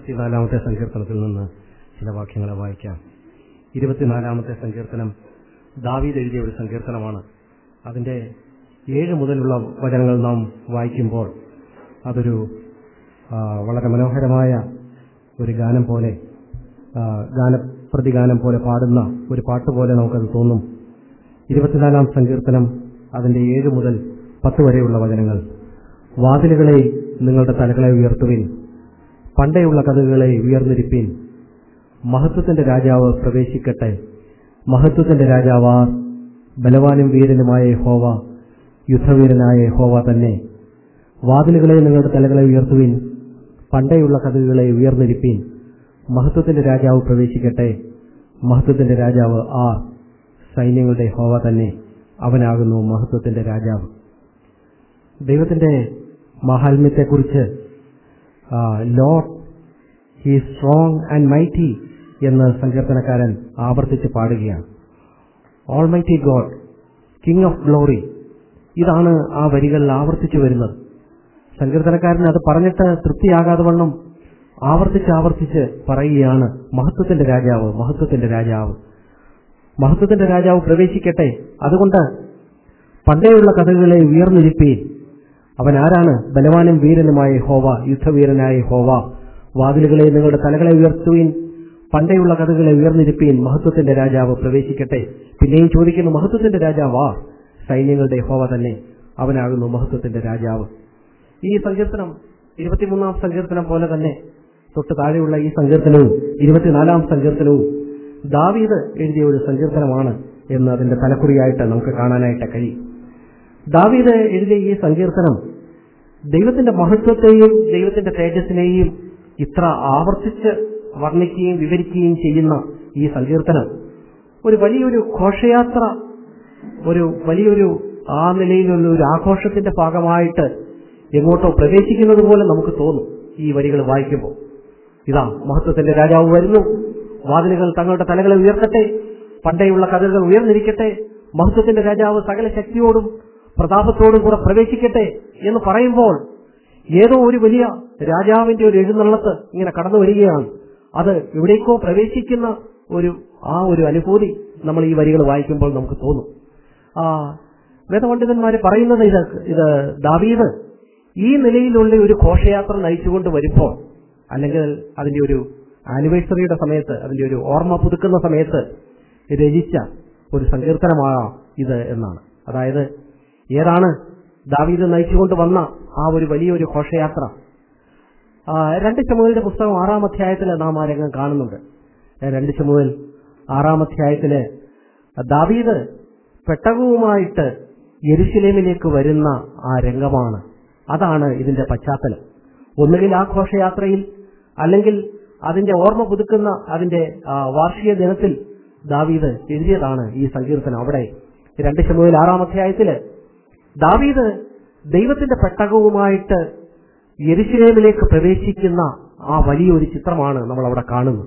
ഇരുപത്തിനാലാമത്തെ സങ്കീർത്തനത്തിൽ നിന്ന് ചില വാക്യങ്ങളെ വായിക്കാം ഇരുപത്തിനാലാമത്തെ സങ്കീർത്തനം ദാവീദ് എഴുതിയ ഒരു സങ്കീർത്തനമാണ് അതിന്റെ ഏഴ് മുതലുള്ള വചനങ്ങൾ നാം വായിക്കുമ്പോൾ അതൊരു ആ, വളരെ മനോഹരമായ ഒരു ഗാനം പോലെ ആ, ഗാനപ്രതിഗാനം പോലെ പാടുന്ന ഒരു പാട്ട് പോലെ നമുക്കത് തോന്നും ഇരുപത്തിനാലാം സങ്കീർത്തനം അതിന്റെ ഏഴ് മുതൽ പത്ത് വരെയുള്ള വചനങ്ങൾ വാതിലുകളെ നിങ്ങളുടെ തലകളെ ഉയർത്തുവിൻ പണ്ടേയുള്ള കഥകളെ ഉയർന്നിരിപ്പിൻ മഹത്വത്തിന്റെ രാജാവ് പ്രവേശിക്കട്ടെ മഹത്വത്തിന്റെ രാജാവാർ ബലവാനും വീരനുമായ ഹോവ യുദ്ധവീരനായ ഹോവ തന്നെ വാതിലുകളെ നിങ്ങളുടെ തലകളെ ഉയർത്തുവിൻ പണ്ടേയുള്ള കഥകളെ ഉയർന്നിരിപ്പിൻ മഹത്വത്തിന്റെ രാജാവ് പ്രവേശിക്കട്ടെ മഹത്വത്തിന്റെ രാജാവ് ആർ സൈന്യങ്ങളുടെ ഹോവ തന്നെ അവനാകുന്നു മഹത്വത്തിന്റെ രാജാവ് ദൈവത്തിന്റെ മാഹാത്മ്യത്തെക്കുറിച്ച് lord he strong and mighty എന്ന് സങ്കീർത്തനക്കാരൻ ആവർത്തിച്ച് പാടുകയാണ് almighty God king of glory ഇതാണ് ആ വരികളിൽ ആവർത്തിച്ചു വരുന്നത് സങ്കീർത്തനക്കാരൻ അത് പറഞ്ഞിട്ട് തൃപ്തിയാകാതെ വണ്ണം ആവർത്തിച്ച് ആവർത്തിച്ച് പറയുകയാണ് മഹത്വത്തിന്റെ രാജാവ് മഹത്വത്തിന്റെ രാജാവ് മഹത്വത്തിന്റെ രാജാവ് പ്രവേശിക്കട്ടെ അതുകൊണ്ട് പണ്ടേയുള്ള കഥകളെ ഉയർന്നിരിപ്പീൻ അവൻ ആരാണ് ബലവാനും വീരനുമായ ഹോവ യുദ്ധവീരനായ ഹോവ വാതിലുകളെ നിങ്ങളുടെ തലകളെ ഉയർത്തുവീൻ പണ്ടേയുള്ള കഥകളെ ഉയർന്നിരിപ്പീൻ മഹത്വത്തിന്റെ രാജാവ് പ്രവേശിക്കട്ടെ പിന്നെയും ചോദിക്കുന്നു മഹത്വത്തിന്റെ രാജാവാ സൈന്യങ്ങളുടെ ഹോവ തന്നെ അവനാകുന്നു മഹത്വത്തിന്റെ രാജാവ് ഈ സങ്കീർത്തനം ഇരുപത്തിമൂന്നാം സങ്കീർത്തനം പോലെ തന്നെ തൊട്ട് താഴെയുള്ള ഈ സങ്കീർത്തനവും ഇരുപത്തിനാലാം സങ്കീർത്തനവും ദാവീദ് എഴുതിയ ഒരു സങ്കീർത്തനമാണ് എന്ന് അതിന്റെ തലക്കുറിയായിട്ട് നമുക്ക് കാണാനായിട്ട് കഴിയും ദാവീദ് എഴുതിയ ഈ സങ്കീർത്തനം ദൈവത്തിന്റെ മഹത്വത്തെയും ദൈവത്തിന്റെ തേജസ്സിനെയും ഇത്ര ആവർത്തിച്ച് വർണ്ണിക്കുകയും വിവരിക്കുകയും ചെയ്യുന്ന ഈ സങ്കീർത്തനം ഒരു വലിയൊരു ഘോഷയാത്ര ഒരു വലിയൊരു ആ നിലയിലുള്ള ഒരു ആഘോഷത്തിന്റെ ഭാഗമായിട്ട് എങ്ങോട്ടോ പ്രവേശിക്കുന്നത് പോലെ നമുക്ക് തോന്നും ഈ വരികൾ വായിക്കുമ്പോൾ ഇതാ മഹത്വത്തിന്റെ രാജാവ് വരുന്നു വാതിലുകൾ തങ്ങളുടെ തലകളെ ഉയർത്തട്ടെ പണ്ടേയുള്ള കഥകൾ ഉയർന്നിരിക്കട്ടെ മഹത്വത്തിന്റെ രാജാവ് സകല ശക്തിയോടും പ്രതാപത്തോടും കൂടെ പ്രവേശിക്കട്ടെ എന്ന് പറയുമ്പോൾ ഏതോ ഒരു വലിയ രാജാവിന്റെ ഒരു എഴുന്നള്ളത്ത് ഇങ്ങനെ കടന്നു വരികയാണ് അത് എവിടേക്കോ പ്രവേശിക്കുന്ന ഒരു ആ ഒരു അനുഭൂതി നമ്മൾ ഈ വരികൾ വായിക്കുമ്പോൾ നമുക്ക് തോന്നും ആ വേദപണ്ഡിതന്മാര് പറയുന്നത് ഇത് ഇത് ദാവീദ് ഈ നിലയിലുള്ള ഒരു ഘോഷയാത്ര നയിച്ചുകൊണ്ട് വരുമ്പോൾ അല്ലെങ്കിൽ അതിന്റെ ഒരു ആനിവേഴ്സറിയുടെ സമയത്ത് അതിന്റെ ഒരു ഓർമ്മ പുതുക്കുന്ന സമയത്ത് രചിച്ച ഒരു സങ്കീർത്തനമാണ് ഇത് എന്നാണ് അതായത് ഏതാണ് ദാവീദ് നയിച്ചുകൊണ്ട് വന്ന ആ ഒരു വലിയൊരു ഘോഷയാത്ര ആ, രണ്ട് ചമുവലിന്റെ പുസ്തകം ആറാം അധ്യായത്തിൽ നാം ആ രംഗം കാണുന്നുണ്ട് ഏ, രണ്ട് ചമുവൽ ആറാം അധ്യായത്തില് ദാവീദ് പെട്ടകവുമായിട്ട് യെരുശലേമിലേക്ക് വരുന്ന ആ രംഗമാണ് അതാണ് ഇതിന്റെ പശ്ചാത്തലം ഒന്നുകിൽ ആ ഘോഷയാത്രയിൽ അല്ലെങ്കിൽ അതിന്റെ ഓർമ്മ പുതുക്കുന്ന അതിന്റെ ആ, വാർഷിക ദിനത്തിൽ ദാവീദ് എഴുതിയതാണ് ഈ സങ്കീർത്തനം അവിടെ രണ്ട് ചമുവൽ ആറാം അധ്യായത്തില് ദാവീദ് ദൈവത്തിന്റെ പെട്ടകവുമായിട്ട് യെരുശലേമിലേക്ക് പ്രവേശിക്കുന്ന ആ വലിയൊരു ചിത്രമാണ് നമ്മൾ അവിടെ കാണുന്നത്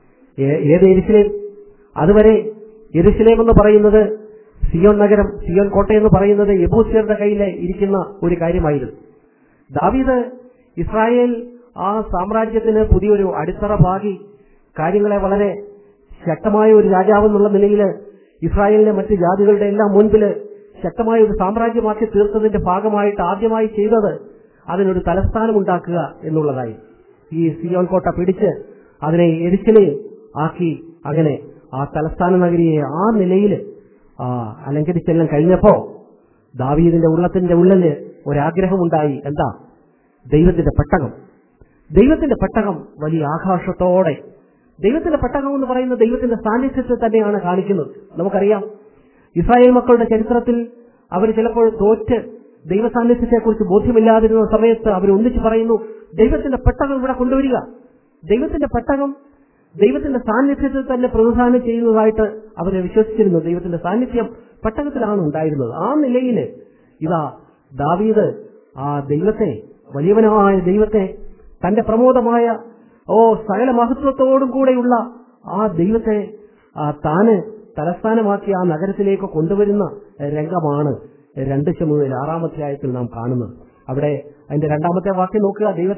ഏ- ഏത് യെരുശലേം അതുവരെ യെരുശലേം എന്ന് പറയുന്നത് സിയോൺ നഗരം സിയോൺ കോട്ട എന്ന് പറയുന്നത് യബൂസിയറുടെ കയ്യിൽ ഇരിക്കുന്ന ഒരു കാര്യമായിരുന്നു ദാവീദ് ഇസ്രായേൽ ആ സാമ്രാജ്യത്തിന് പുതിയൊരു അടിത്തറ പാകി കാര്യങ്ങളെ വളരെ ശക്തമായ ഒരു രാജാവ് എന്നുള്ള നിലയിൽ ഇസ്രായേലിലെ മറ്റ് ജാതികളുടെ എല്ലാം മുൻപിൽ ശക്തമായ ഒരു സാമ്രാജ്യമാക്കി തീർത്തതിന്റെ ഭാഗമായിട്ട് ആദ്യമായി ചെയ്തത് അതിനൊരു തലസ്ഥാനം ഉണ്ടാക്കുക എന്നുള്ളതായി ഈ സിയോൺ കോട്ട പിടിച്ച് അതിനെ എരിശിലെയും ആക്കി അങ്ങനെ ആ തലസ്ഥാന നഗരിയെ ആ നിലയിൽ ആ അലങ്കരിച്ചെല്ലാം കഴിഞ്ഞപ്പോ ദാവീദിന്റെ ഉള്ളത്തിന്റെ ഉള്ളില് ഒരാഗ്രഹമുണ്ടായി എന്താ ദൈവത്തിന്റെ പെട്ടകം ദൈവത്തിന്റെ പെട്ടകം വലിയ ആഘോഷത്തോടെ ദൈവത്തിന്റെ പെട്ടകം എന്ന് പറയുന്നത് ദൈവത്തിന്റെ സാന്നിധ്യത്തെ തന്നെയാണ് കാണിക്കുന്നത് നമുക്കറിയാം ഇസ്രായേൽ മക്കളുടെ ചരിത്രത്തിൽ അവർ ചിലപ്പോൾ തോറ്റ് ദൈവ സാന്നിധ്യത്തെക്കുറിച്ച് ബോധ്യമില്ലാതിരുന്ന സമയത്ത് അവർ ഒന്നിച്ച് പറയുന്നു ദൈവത്തിന്റെ പെട്ടകം ഇവിടെ കൊണ്ടുവരിക ദൈവത്തിന്റെ പെട്ടകം ദൈവത്തിന്റെ സാന്നിധ്യത്തിൽ തന്നെ പ്രതിദാനം ചെയ്യുന്നതായിട്ട് അവരെ വിശ്വസിച്ചിരുന്നു ദൈവത്തിന്റെ സാന്നിധ്യം പെട്ടകത്തിലാണ് ഉണ്ടായിരുന്നത് ആ നിലയിൽ ഇതാ ദാവീദ് ആ ദൈവത്തെ വലിയവനായ ദൈവത്തെ തന്റെ പ്രമോദമായ ഓ സകല മഹത്വത്തോടും കൂടെയുള്ള ആ ദൈവത്തെ ആ താന് തലസ്ഥാനമാക്കി ആ നഗരത്തിലേക്ക് കൊണ്ടുവരുന്ന രംഗമാണ് രണ്ട് ശമുവേൽ ആറാമധ്യായത്തിൽ നാം കാണുന്നത് അവിടെ അതിന്റെ രണ്ടാമത്തെ വാക്യം നോക്കുക ദൈവത്തെ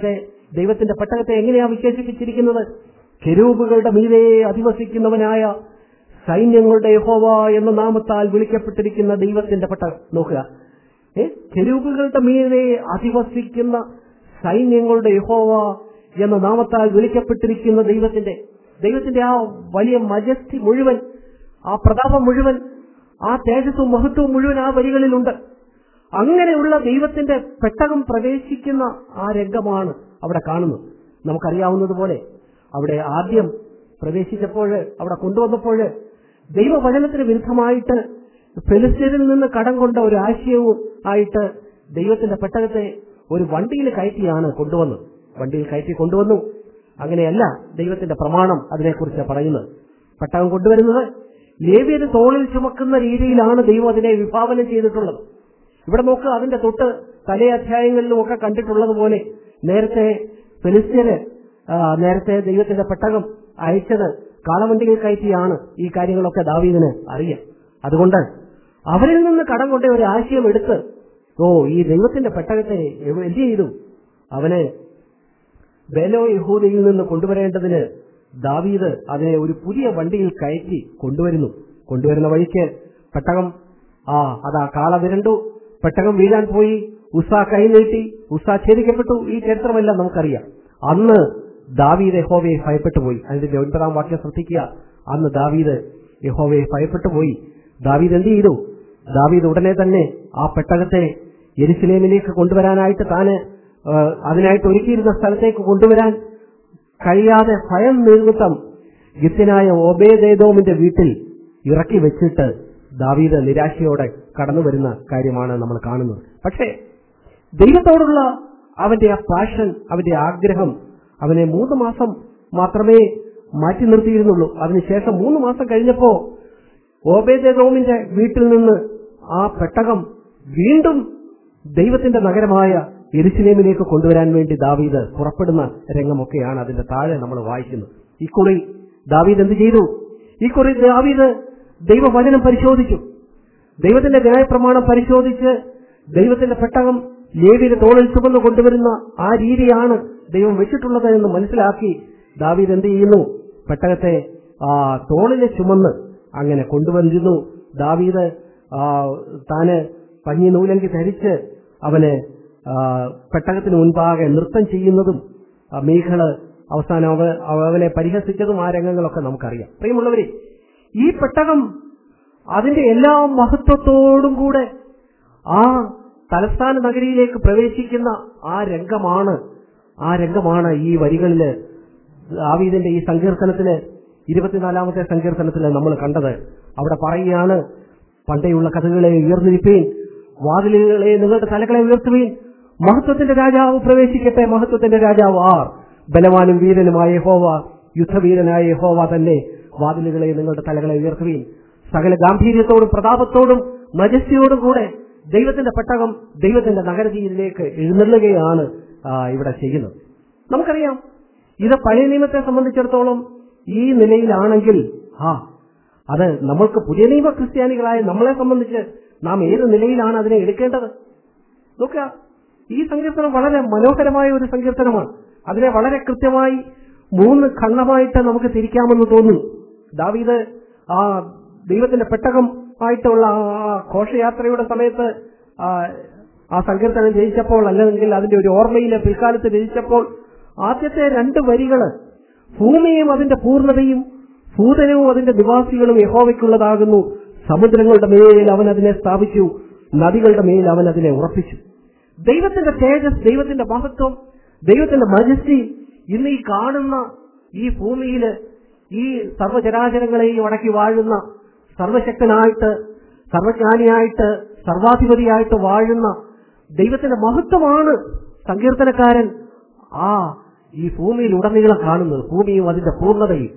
ദൈവത്തിന്റെ പെട്ടകത്തെ എങ്ങനെയാ വിശേഷിപ്പിച്ചിരിക്കുന്നത് കെരൂബുകളുടെ മീതെ അധിവസിക്കുന്നവനായ സൈന്യങ്ങളുടെ യഹോവ എന്ന നാമത്താൽ വിളിക്കപ്പെട്ടിരിക്കുന്ന ദൈവത്തിന്റെ പെട്ടകം നോക്കുക ഏ കെരൂബുകളുടെ മീതെ അധിവസിക്കുന്ന സൈന്യങ്ങളുടെ യഹോവ എന്ന നാമത്താൽ വിളിക്കപ്പെട്ടിരിക്കുന്ന ദൈവത്തിന്റെ ദൈവത്തിന്റെ ആ വലിയ മജസ്തി മുഴുവൻ ആ പ്രതാപം മുഴുവൻ ആ തേജസ്സും മഹത്വവും മുഴുവൻ ആ വരികളിലുണ്ട് അങ്ങനെയുള്ള ദൈവത്തിന്റെ പെട്ടകം പ്രവേശിക്കുന്ന ആ രംഗമാണ് അവിടെ കാണുന്നത് നമുക്കറിയാവുന്നതുപോലെ അവിടെ ആദ്യം പ്രവേശിച്ചപ്പോൾ അവിടെ കൊണ്ടുവന്നപ്പോൾ ദൈവവചനത്തിന് വിരുദ്ധമായിട്ട് ഫെലിസ്തീനിൽ നിന്ന് കടം കൊണ്ട ഒരു ആശയവും ആയിട്ട് ദൈവത്തിന്റെ പെട്ടകത്തെ ഒരു വണ്ടിയിൽ കയറ്റിയാണ് കൊണ്ടുവന്നത് വണ്ടിയിൽ കയറ്റി കൊണ്ടുവന്നു അങ്ങനെയല്ല ദൈവത്തിന്റെ പ്രമാണം അതിനെക്കുറിച്ച് പറയുന്നത് പെട്ടകം കൊണ്ടുവരുന്നത് ലേവിയുടെ തോളിൽ ചുമക്കുന്ന രീതിയിലാണ് ദൈവം അതിനെ വിഭാവനം ചെയ്തിട്ടുള്ളത് ഇവിടെ നോക്കുക അതിന്റെ തൊട്ട് തലേ അധ്യായങ്ങളിലും ഒക്കെ കണ്ടിട്ടുള്ളത് പോലെ നേരത്തെ ഫെലിസ്ത്യര് ആ, നേരത്തെ ദൈവത്തിന്റെ പെട്ടകം അയച്ചത് കാളവണ്ടിയിൽ കയറ്റിയാണ് ഈ കാര്യങ്ങളൊക്കെ ദാവീദിന് അറിയാം അതുകൊണ്ട് അവരിൽ നിന്ന് കടം കൊണ്ട ഒരു ആശയം എടുത്ത് ഓ ഈ ദൈവത്തിന്റെ പെട്ടകത്തെ എവ- എന്ത് ചെയ്തു അവന് ബേലോ യഹൂദയിൽ നിന്ന് കൊണ്ടുവരേണ്ടതിന് ദാവീദ് അതിനെ ഒരു പുതിയ വണ്ടിയിൽ കയറ്റി കൊണ്ടുവരുന്നു കൊണ്ടുവരുന്ന വഴിക്ക് പെട്ടകം ആ അതാ കാള വിരണ്ടു പെട്ടകം വീഴാൻ പോയി ഉഷ കൈ നീട്ടി ഉഷ ഛേദിക്കപ്പെട്ടു ഈ ചരിത്രമെല്ലാം നമുക്കറിയാം അന്ന് ദാവീദ് യഹോവയെ ഭയപ്പെട്ടു പോയി അതിന്റെ ഒൻപതാം വാക്യം ശ്രദ്ധിക്കുക അന്ന് ദാവീദ് യഹോവയെ ഭയപ്പെട്ടു പോയി ദാവീദ് എന്ത് ചെയ്തു ദാവീദ് ഉടനെ തന്നെ ആ പെട്ടകത്തെ യെരുസലേമിലേക്ക് കൊണ്ടുവരാനായിട്ട് താന് ആ, അതിനായിട്ട് ഒരുക്കിയിരുന്ന സ്ഥലത്തേക്ക് കൊണ്ടുവരാൻ കഴിയാതെ ഭയം നിമിത്തം ഗിത്യനായ ഒബേദേദോമിന്റെ വീട്ടിൽ ഇറക്കി വെച്ചിട്ട് ദാവീദ് നിരാശയോടെ കടന്നു വരുന്ന കാര്യമാണ് നമ്മൾ കാണുന്നത് പക്ഷേ ദൈവത്തോടുള്ള അവന്റെ ആ പാഷൻ അവന്റെ ആഗ്രഹം അവനെ മൂന്ന് മാസം മാത്രമേ മാറ്റി നിർത്തിയിരുന്നുള്ളൂ അതിനുശേഷം മൂന്ന് മാസം കഴിഞ്ഞപ്പോ ഓബേദേദോമിന്റെ വീട്ടിൽ നിന്ന് ആ പെട്ടകം വീണ്ടും ദൈവത്തിന്റെ നഗരമായ എരുസലേമിലേക്ക് കൊണ്ടുവരാൻ വേണ്ടി ദാവീദ് പുറപ്പെടുന്ന രംഗമൊക്കെയാണ് അതിന്റെ താഴെ നമ്മൾ വായിക്കുന്നത് ഇക്കുറി ദാവീദ് എന്ത് ചെയ്തു ഇക്കുറി ദാവീദ് ദൈവവചനം പരിശോധിച്ചു ദൈവത്തിന്റെ ന്യായപ്രമാണം പരിശോധിച്ച് ദൈവത്തിന്റെ പെട്ടകം ലേവിയുടെ തോളിൽ ചുമന്ന് കൊണ്ടുവരുന്ന ആ രീതിയാണ് ദൈവം വെച്ചിട്ടുള്ളത് എന്ന് മനസ്സിലാക്കി ദാവീദ് എന്ത് ചെയ്യുന്നു പെട്ടകത്തെ ആ തോളിലെ ചുമന്ന് അങ്ങനെ കൊണ്ടുവന്നിരുന്നു ദാവീദ് ആ, താന് പഞ്ഞി നൂലങ്കി ധരിച്ച് അവന് ആ, പെട്ടകത്തിന് മുൻപാകെ നൃത്തം ചെയ്യുന്നതും ആ, മീഖള് അവസാനം അവ അവനെ പരിഹസിച്ചതും ആ രംഗങ്ങളൊക്കെ നമുക്കറിയാം പ്രിയമുള്ളവരെ ഈ പെട്ടകം അതിന്റെ എല്ലാ മഹത്വത്തോടും കൂടെ ആ തലസ്ഥാന നഗരിയിലേക്ക് പ്രവേശിക്കുന്ന ആ രംഗമാണ് ആ രംഗമാണ് ഈ വരികളില് ആവീദിന്റെ ഈ സങ്കീർത്തനത്തില് ഇരുപത്തിനാലാമത്തെ സങ്കീർത്തനത്തില് നമ്മൾ കണ്ടത് അവിടെ പറയുകയാണ് പണ്ടേയുള്ള കഥകളെ ഉയർന്നിരിപ്പീൻ വാതിലുകളെ നിങ്ങളുടെ തലകളെ ഉയർത്തുവീൻ മഹത്വത്തിന്റെ രാജാവ് പ്രവേശിക്കട്ടെ മഹത്വത്തിന്റെ രാജാവ് ആർ ബലവാനും വീരനുമായ യഹോവ യുദ്ധവീരനായ യഹോവ തന്നെ വാതിലുകളെ നിങ്ങളുടെ തലകളെ ഉയർത്തുവീൻ സകല ഗാംഭീര്യത്തോടും പ്രതാപത്തോടും മജസ്തിയോടും കൂടെ ദൈവത്തിന്റെ പെട്ടകം ദൈവത്തിന്റെ നഗരതീരിലേക്ക് എഴുന്നള്ളുകയാണ് ആ, ഇവിടെ ചെയ്യുന്നത് നമുക്കറിയാം ഇത് പഴയ നിയമത്തെ സംബന്ധിച്ചിടത്തോളം ഈ നിലയിലാണെങ്കിൽ ആ അത് നമ്മൾക്ക് പുതിയ നിയമ ക്രിസ്ത്യാനികളായ നമ്മളെ സംബന്ധിച്ച് നാം ഏത് നിലയിലാണ് അതിനെ എടുക്കേണ്ടത് നോക്കുക ഈ സങ്കീർത്തനം വളരെ മനോഹരമായ ഒരു സങ്കീർത്തനമാണ് അതിനെ വളരെ കൃത്യമായി മൂന്ന് ഖണ്ഡമായിട്ട് നമുക്ക് തിരിക്കാമെന്ന് തോന്നുന്നു ദാവീദ് ആ ദൈവത്തിന്റെ പെട്ടകം ആയിട്ടുള്ള ആ ഘോഷയാത്രയുടെ സമയത്ത് ആ ആ സങ്കീർത്തനം രചിച്ചപ്പോൾ അല്ലെങ്കിൽ അതിന്റെ ഒരു ഓർമ്മയിലെ പിൽക്കാലത്ത് രചിച്ചപ്പോൾ ആദ്യത്തെ രണ്ട് വരികള് ഭൂമിയും അതിന്റെ പൂർണ്ണതയും ഭൂതനവും അതിന്റെ നിവാസികളും യഹോവയ്ക്കുള്ളതാകുന്നു സമുദ്രങ്ങളുടെ മേൽ അവൻ അതിനെ സ്ഥാപിച്ചു നദികളുടെ മേൽ അവൻ അതിനെ ഉറപ്പിച്ചു ദൈവത്തിന്റെ തേജസ് ദൈവത്തിന്റെ മഹത്വം ദൈവത്തിന്റെ മജസ്റ്റി ഇന്ന് ഈ കാണുന്ന ഈ ഭൂമിയില് ഈ സർവ്വചരാചരങ്ങളെയും അടക്കി വാഴുന്ന സർവശക്തനായിട്ട് സർവജ്ഞാനിയായിട്ട് സർവാധിപതിയായിട്ട് വാഴുന്ന ദൈവത്തിന്റെ മഹത്വമാണ് സങ്കീർത്തനക്കാരൻ ആ ഈ ഭൂമിയിൽ ഉടനീളം കാണുന്നത് ഭൂമിയും അതിന്റെ പൂർണ്ണതയും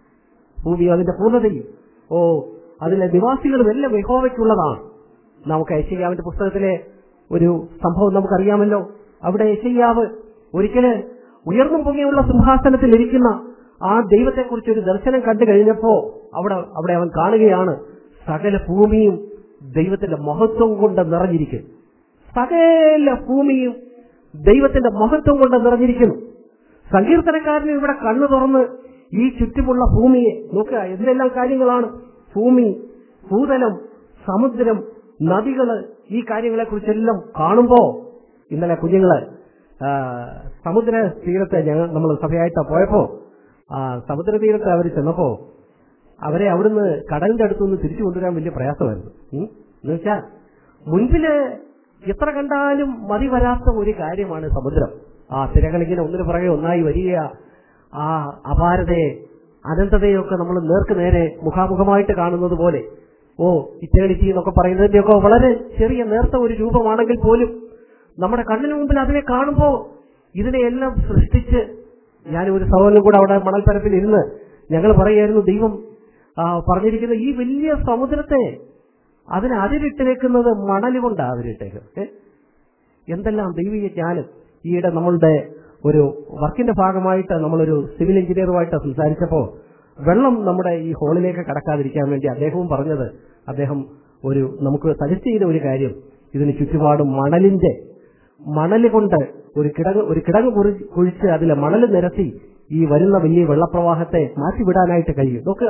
ഭൂമിയും അതിന്റെ പൂർണ്ണതയും ഓ അതിലെ നിവാസികളും എല്ലാം യഹോവയ്ക്കുള്ളതാണ് നമുക്ക് യശയ്യാവിന്റെ പുസ്തകത്തിലെ ഒരു സംഭവം നമുക്കറിയാമല്ലോ അവിടെ യശയ്യാവ് ഒരിക്കല് ഉയർന്നും പൊങ്ങിയുള്ള സിംഹാസനത്തിൽ ഇരിക്കുന്ന ആ ദൈവത്തെക്കുറിച്ച് ഒരു ദർശനം കണ്ടു കഴിഞ്ഞപ്പോ അവിടെ അവിടെ അവൻ കാണുകയാണ് സകല ഭൂമിയും ദൈവത്തിന്റെ മഹത്വം കൊണ്ട് നിറഞ്ഞിരിക്കുന്നു സകല ഭൂമിയും ദൈവത്തിന്റെ മഹത്വം കൊണ്ട് നിറഞ്ഞിരിക്കുന്നു സങ്കീർത്തനക്കാരന് ഇവിടെ കണ്ണു തുറന്ന് ഈ ചുറ്റുമുള്ള ഭൂമിയെ നോക്കുക എന്തെല്ലാം കാര്യങ്ങളാണ് ഭൂമി ഭൂതലം സമുദ്രം നദികള് ഈ കാര്യങ്ങളെ കുറിച്ചെല്ലാം കാണുമ്പോ ഇന്നലെ കുഞ്ഞുങ്ങള് ആ, സമുദ്ര തീരത്ത് ഞങ്ങൾ നമ്മൾ സഭയായിട്ട് പോയപ്പോ ആ സമുദ്ര തീരത്ത് അവർ ചെന്നപ്പോ അവരെ അവിടുന്ന് കടലിന്റെ അടുത്തുനിന്ന് തിരിച്ചു കൊണ്ടുവരാൻ വലിയ പ്രയാസമായിരുന്നു ഉം. എന്ന് വെച്ചാൽ മുൻപില് എത്ര കണ്ടാലും മതി വരാത്ത ഒരു കാര്യമാണ് സമുദ്രം ആ തിരകളിങ്ങനെ ഒന്നിനു പുറകെ ഒന്നായി വരിക ആ അപാരതയെ അനന്തതയൊക്കെ നമ്മൾ നേർക്ക് നേരെ മുഖാമുഖമായിട്ട് കാണുന്നത് പോലെ ഓ ഇറ്റേണിറ്റി എന്നൊക്കെ പറയുന്നതിന്റെയൊക്കെ വളരെ ചെറിയ നേർത്ത ഒരു രൂപമാണെങ്കിൽ പോലും നമ്മുടെ കണ്ണിന് മുമ്പിൽ അതിനെ കാണുമ്പോൾ ഇതിനെയെല്ലാം സൃഷ്ടിച്ച് ഞാൻ ഒരു സഹോദരനും കൂടെ അവിടെ മണൽപ്പരപ്പിൽ ഇരുന്ന് ഞങ്ങൾ പറയായിരുന്നു ദൈവം ആ, പറഞ്ഞിരിക്കുന്ന ഈ വലിയ സമുദ്രത്തെ അതിനെ അതിരിട്ടേക്കുന്നത് മണൽ കൊണ്ടാണ് അതിരിട്ടേക്കുന്നത് ഏ? എന്തെല്ലാം ദൈവിക ജ്ഞാനം ഈയിടെ നമ്മളുടെ ഒരു വർക്കിന്റെ ഭാഗമായിട്ട് നമ്മളൊരു സിവിൽ എഞ്ചിനീയറുമായിട്ട് സംസാരിച്ചപ്പോൾ വെള്ളം നമ്മുടെ ഈ ഹോളിലേക്ക് കടക്കാതിരിക്കാൻ വേണ്ടി അദ്ദേഹവും പറഞ്ഞത് അദ്ദേഹം ഒരു നമുക്ക് സജസ്റ്റ് ചെയ്ത ഒരു കാര്യം ഇതിന് ചുറ്റുപാടും മണലിന്റെ മണൽ കൊണ്ട് ഒരു കിടങ്ങ് ഒരു കിടങ്ങ് കുറി- കുഴിച്ച് അതിലെ മണൽ നിരത്തി ഈ വരുന്ന വലിയ വെള്ളപ്രവാഹത്തെ മാറ്റിവിടാനായിട്ട് കഴിയും നോക്കുക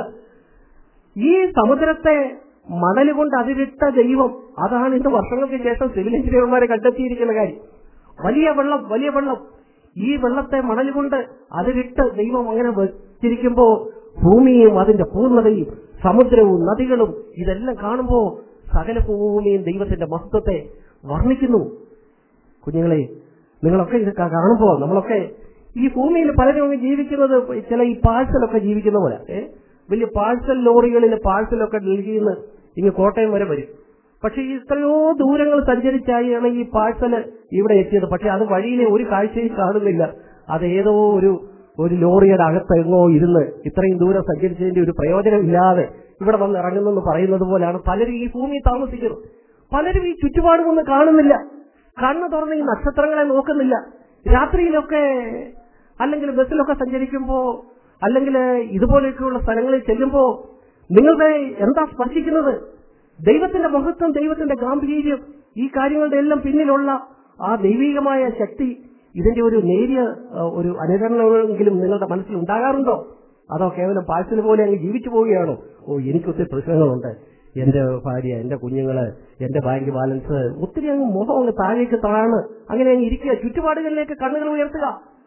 ഈ സമുദ്രത്തെ മണൽ കൊണ്ട് അതിരിട്ട ദൈവം അതാണ് ഇന്ന് വർഷങ്ങൾക്ക് ശേഷം സിവിൽ എഞ്ചിനീയർമാരെ കണ്ടെത്തിയിരിക്കുന്ന കാര്യം വലിയ വെള്ളം വലിയ വെള്ളം ഈ വെള്ളത്തെ മണൽ കൊണ്ട് അതിരിട്ട് ദൈവം അങ്ങനെ വെച്ചിരിക്കുമ്പോ ഭൂമിയും അതിന്റെ പൂർണ്ണതയും സമുദ്രവും നദികളും ഇതെല്ലാം കാണുമ്പോ സകല ഭൂമിയും ദൈവത്തിന്റെ മഹത്വത്തെ വർണ്ണിക്കുന്നു കുഞ്ഞുങ്ങളെ നിങ്ങളൊക്കെ ഇത് കാ- കാണുമ്പോ നമ്മളൊക്കെ ഈ ഭൂമിയിൽ പലരും അങ്ങ് ജീവിക്കുന്നത് ചില ഈ പാഴ്സലൊക്കെ ജീവിക്കുന്ന പോലെ ഏ? വലിയ പാഴ്സൽ ലോറികളിൽ പാഴ്സലൊക്കെ ഡൽഹിയിൽ നിന്ന് ഇങ്ങ് കോട്ടയം വരെ വരും പക്ഷെ ഈ എത്രയോ ദൂരങ്ങൾ സഞ്ചരിച്ചായാണ് ഈ പാഴ്സല് ഇവിടെ എത്തിയത് പക്ഷെ അത് വഴിയിലെ ഒരു കാഴ്ചയും കാണുന്നില്ല അത് ഏതോ ഒരു ഒരു ലോറിയുടെ അകത്ത് എങ്ങോ ഇരുന്ന് ഇത്രയും ദൂരം സഞ്ചരിച്ചതിന്റെ ഒരു പ്രയോജനമില്ലാതെ ഇവിടെ വന്ന് ഇറങ്ങുന്നെന്ന് പറയുന്നത് പോലെയാണ് പലരും ഈ ഭൂമിയിൽ താമസിക്കുന്നത് പലരും ഈ ചുറ്റുപാടുമൊന്നും കാണുന്നില്ല കണ്ണ് തുറന്ന് ഈ നക്ഷത്രങ്ങളെ നോക്കുന്നില്ല രാത്രിയിലൊക്കെ അല്ലെങ്കിൽ ബസ്സിലൊക്കെ സഞ്ചരിക്കുമ്പോ അല്ലെങ്കിൽ ഇതുപോലെയൊക്കെയുള്ള സ്ഥലങ്ങളിൽ ചെല്ലുമ്പോ നിങ്ങളുടെ എന്താ സ്പർശിക്കുന്നത് ദൈവത്തിന്റെ മഹത്വം ദൈവത്തിന്റെ ഗാംഭീര്യം ഈ കാര്യങ്ങളുടെ എല്ലാം പിന്നിലുള്ള ആ ദൈവികമായ ശക്തി ഇതിന്റെ ഒരു നേരിയ ആ, ഒരു അനുകരണമെങ്കിലും നിങ്ങളുടെ മനസ്സിൽ ഉണ്ടാകാറുണ്ടോ അതോ കേവലം പാഴ്സൽ പോലെ അങ്ങ് ജീവിച്ചു പോവുകയാണോ ഓ എനിക്ക് ഒത്തിരി പ്രശ്നങ്ങളുണ്ട് എന്റെ ഭാര്യ എന്റെ കുഞ്ഞുങ്ങള് എന്റെ ബാങ്ക് ബാലൻസ് ഒത്തിരി അങ്ങ് മുഖം അങ്ങ് താഴേക്ക് താണ് അങ്ങനെ അങ്ങ് ഇരിക്കുക ചുറ്റുപാടുകളിലേക്ക് കണ്ണുകൾ ഉയർത്തുക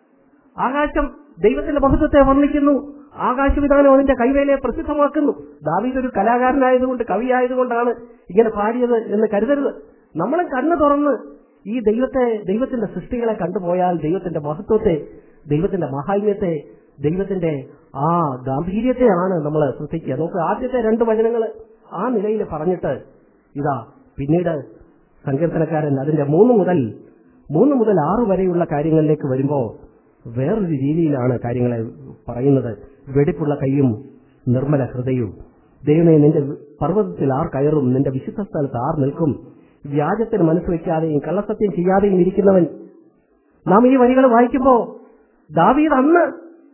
ആകാശം ദൈവത്തിന്റെ മഹത്വത്തെ വർണ്ണിക്കുന്നു ആകാശവിധാനം അതിന്റെ കൈവേലയെ പ്രസിദ്ധമാക്കുന്നു ദാവീദ് ഒരു കലാകാരനായതുകൊണ്ട് കവിയായതുകൊണ്ടാണ് ഇങ്ങനെ പാടിയത് എന്ന് കരുതരുത് നമ്മളെ കണ്ണു തുറന്ന് ഈ ദൈവത്തെ ദൈവത്തിന്റെ സൃഷ്ടികളെ കണ്ടുപോയാൽ ദൈവത്തിന്റെ മഹത്വത്തെ ദൈവത്തിന്റെ മഹാത്മ്യത്തെ ദൈവത്തിന്റെ ആ ഗാംഭീര്യത്തെയാണ് നമ്മൾ സൃഷ്ടിക്കുക നമുക്ക് ആദ്യത്തെ രണ്ട് വചനങ്ങൾ ആ നിലയിൽ പറഞ്ഞിട്ട് ഇതാ പിന്നീട് സങ്കീർത്തനക്കാരൻ അതിന്റെ മൂന്ന് മുതൽ മൂന്ന് മുതൽ ആറ് വരെയുള്ള കാര്യങ്ങളിലേക്ക് വരുമ്പോൾ വേറൊരു രീതിയിലാണ് കാര്യങ്ങളെ പറയുന്നത് വെടിപ്പുള്ള കൈയും നിർമ്മല ഹൃദയവും ദൈവമേ നിന്റെ പർവ്വതത്തിൽ ആർ കയറും നിന്റെ വിശുദ്ധ സ്ഥലത്ത് ആർ നിൽക്കും വ്യാജത്തിന് മനസ്സ് വയ്ക്കാതെയും കള്ളസത്യം ചെയ്യാതെയും ഇരിക്കുന്നവൻ നാം ഈ വരികൾ വായിക്കുമ്പോ ദാവീദ് അന്ന്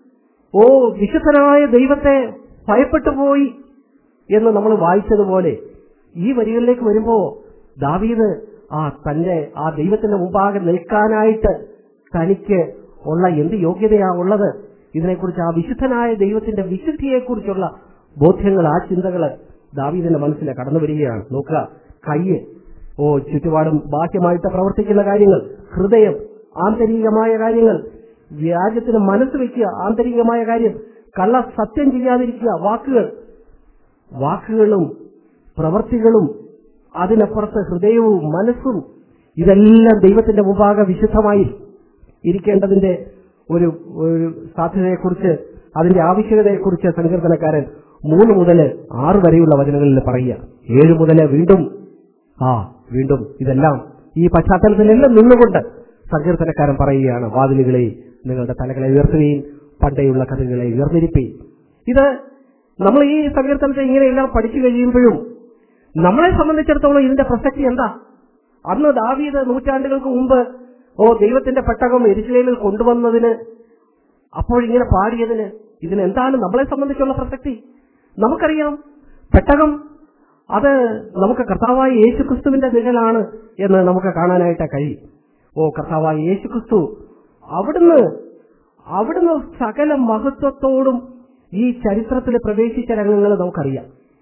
ഓ വിശുദ്ധനായ ദൈവത്തെ ഭയപ്പെട്ടു പോയി എന്ന് നമ്മൾ വായിച്ചതുപോലെ ഈ വരികളിലേക്ക് വരുമ്പോ ദാവീദ് ആ തന്റെ ആ ദൈവത്തിന്റെ മുമ്പാകെ നിൽക്കാനായിട്ട് തനിക്ക് ഉള്ള എന്ത് യോഗ്യതയാ ഉള്ളത് ഇതിനെക്കുറിച്ച് ആ വിശുദ്ധനായ ദൈവത്തിന്റെ വിശുദ്ധിയെക്കുറിച്ചുള്ള ബോധ്യങ്ങൾ ആ ചിന്തകള് ദാവീദിന്റെ മനസ്സിൽ കടന്നു വരികയാണ് നോക്കുക കയ്യ് ഓ ചുറ്റുപാടും ബാഹ്യമായിട്ട് പ്രവർത്തിക്കുന്ന കാര്യങ്ങൾ ഹൃദയം ആന്തരികമായ കാര്യങ്ങൾ വ്യാജത്തിന് മനസ്സ് വെക്കുക ആന്തരികമായ കാര്യം കള്ള സത്യം ചെയ്യാതിരിക്കുക വാക്കുകൾ വാക്കുകളും പ്രവർത്തികളും അതിനപ്പുറത്ത് ഹൃദയവും മനസ്സും ഇതെല്ലാം ദൈവത്തിന്റെ മുമ്പാകെ വിശുദ്ധമായി ഇരിക്കേണ്ടതിന്റെ ഒരു ഒരു സാധ്യതയെക്കുറിച്ച് അതിന്റെ ആവശ്യകതയെക്കുറിച്ച് സങ്കീർത്തനക്കാരൻ മൂന്ന് മുതൽ ആറ് വരെയുള്ള വചനങ്ങളിൽ പറയുക ഏഴ് മുതൽ വീണ്ടും ആ വീണ്ടും ഇതെല്ലാം ഈ പശ്ചാത്തലത്തിലെല്ലാം നിന്നുകൊണ്ട് സങ്കീർത്തനക്കാരൻ പറയുകയാണ് വാതിലുകളെ നിങ്ങളുടെ തലകളെ ഉയർത്തുകയും പണ്ടേയുള്ള കഥകളെ ഉയർന്നിരിക്കുകയും ഇത് നമ്മൾ ഈ സങ്കീർത്തനത്തെ ഇങ്ങനെയെല്ലാം പഠിച്ചു കഴിയുമ്പോഴും നമ്മളെ സംബന്ധിച്ചിടത്തോളം ഇതിന്റെ പ്രസക്തി എന്താ അന്ന് ദാവീദ് നൂറ്റാണ്ടുകൾക്ക് മുമ്പ് ഓ ദൈവത്തിന്റെ പെട്ടകം എരിശിലയിൽ കൊണ്ടുവന്നതിന് അപ്പോൾ ഇങ്ങനെ പാടിയതിന് ഇതിന് എന്താണ് നമ്മളെ സംബന്ധിച്ചുള്ള പ്രസക്തി നമുക്കറിയാം പെട്ടകം അത് നമുക്ക് കർത്താവായ യേശുക്രിസ്തുവിന്റെ നിഴലാണ് എന്ന് നമുക്ക് കാണാനായിട്ട് കഴിയും ഓ കർത്താവായ യേശുക്രിസ്തു അവിടുന്ന് അവിടുന്ന് സകല മഹത്വത്തോടും ഈ ചരിത്രത്തിൽ പ്രവേശിച്ച രംഗങ്ങൾ നമുക്കറിയാം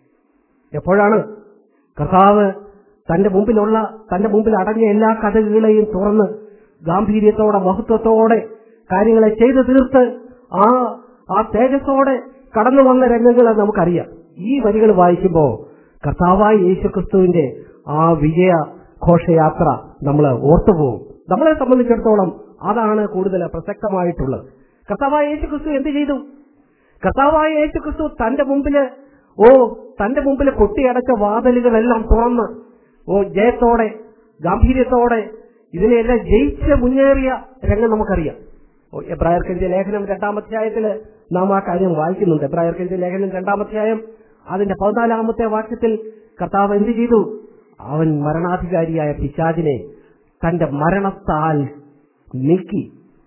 എപ്പോഴാണ് കർത്താവ് തന്റെ മുമ്പിലുള്ള തന്റെ മുമ്പിൽ അടഞ്ഞ എല്ലാ കഥകളെയും തുറന്ന് ഗാംഭീര്യത്തോടെ മഹത്വത്തോടെ കാര്യങ്ങളെ ചെയ്തു തീർത്ത് ആ ആ തേജസ്സോടെ കടന്നു വന്ന രംഗങ്ങൾ നമുക്കറിയാം ഈ വരികൾ വായിക്കുമ്പോൾ കർത്താവായ യേശുക്രിസ്തുവിന്റെ ആ വിജയ ഘോഷയാത്ര നമ്മൾ ഓർത്തുപോകും നമ്മളെ സംബന്ധിച്ചിടത്തോളം അതാണ് കൂടുതൽ പ്രസക്തമായിട്ടുള്ളത് കർത്താവായ യേശുക്രിസ്തു എന്ത് ചെയ്തു കർത്താവായ യേശുക്രിസ്തു തന്റെ മുമ്പില് ഓ തന്റെ മുമ്പിൽ കൊട്ടിയടച്ച വാതിലുകളെല്ലാം തുറന്ന് ഓ ജയത്തോടെ ഗാംഭീര്യത്തോടെ ഇതിനെല്ലാം ജയിച്ച് മുന്നേറിയ രംഗം നമുക്കറിയാം ഓ, എബ്രായർക്കെഴുതിയ ലേഖനം രണ്ടാമധ്യായത്തില് നാം ആ കാര്യം വായിക്കുന്നുണ്ട് എബ്രായർക്കെഴുതിയ ലേഖനം രണ്ടാമധ്യായം അതിന്റെ പതിനാലാമത്തെ വാക്യത്തിൽ കർത്താവ് എന്ത് ചെയ്തു അവൻ മരണാധികാരിയായ പിശാചിനെ തന്റെ മരണത്താൽ നീക്കി